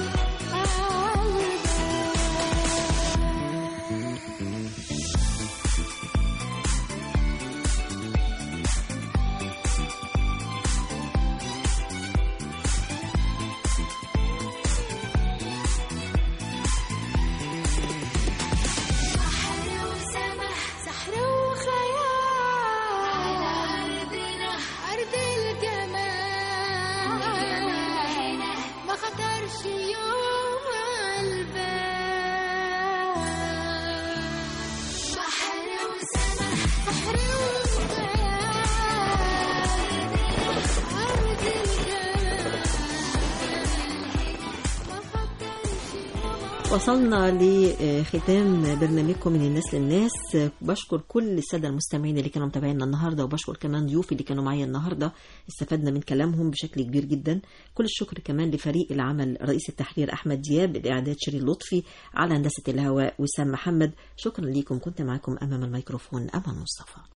بحر وسمح سحر وخيال على أرضنا أرض الجمال هنا ما خطرش يوم عالبال بحر وسمح سحر وخيال أرض الجمال ما خطرش وصلنا لختام برنامجكم من الناس للناس بشكر كل السادة المستمعين اللي كانوا متابعينا النهاردة وبشكر كمان ضيوفي اللي كانوا معايا النهاردة استفدنا من كلامهم بشكل كبير جدا كل الشكر كمان لفريق العمل رئيس التحرير أحمد دياب الإعداد شيرين لطفي على هندسة الهواء وسام محمد شكرا ليكم كنت معكم أمام الميكروفون أمل مصطفى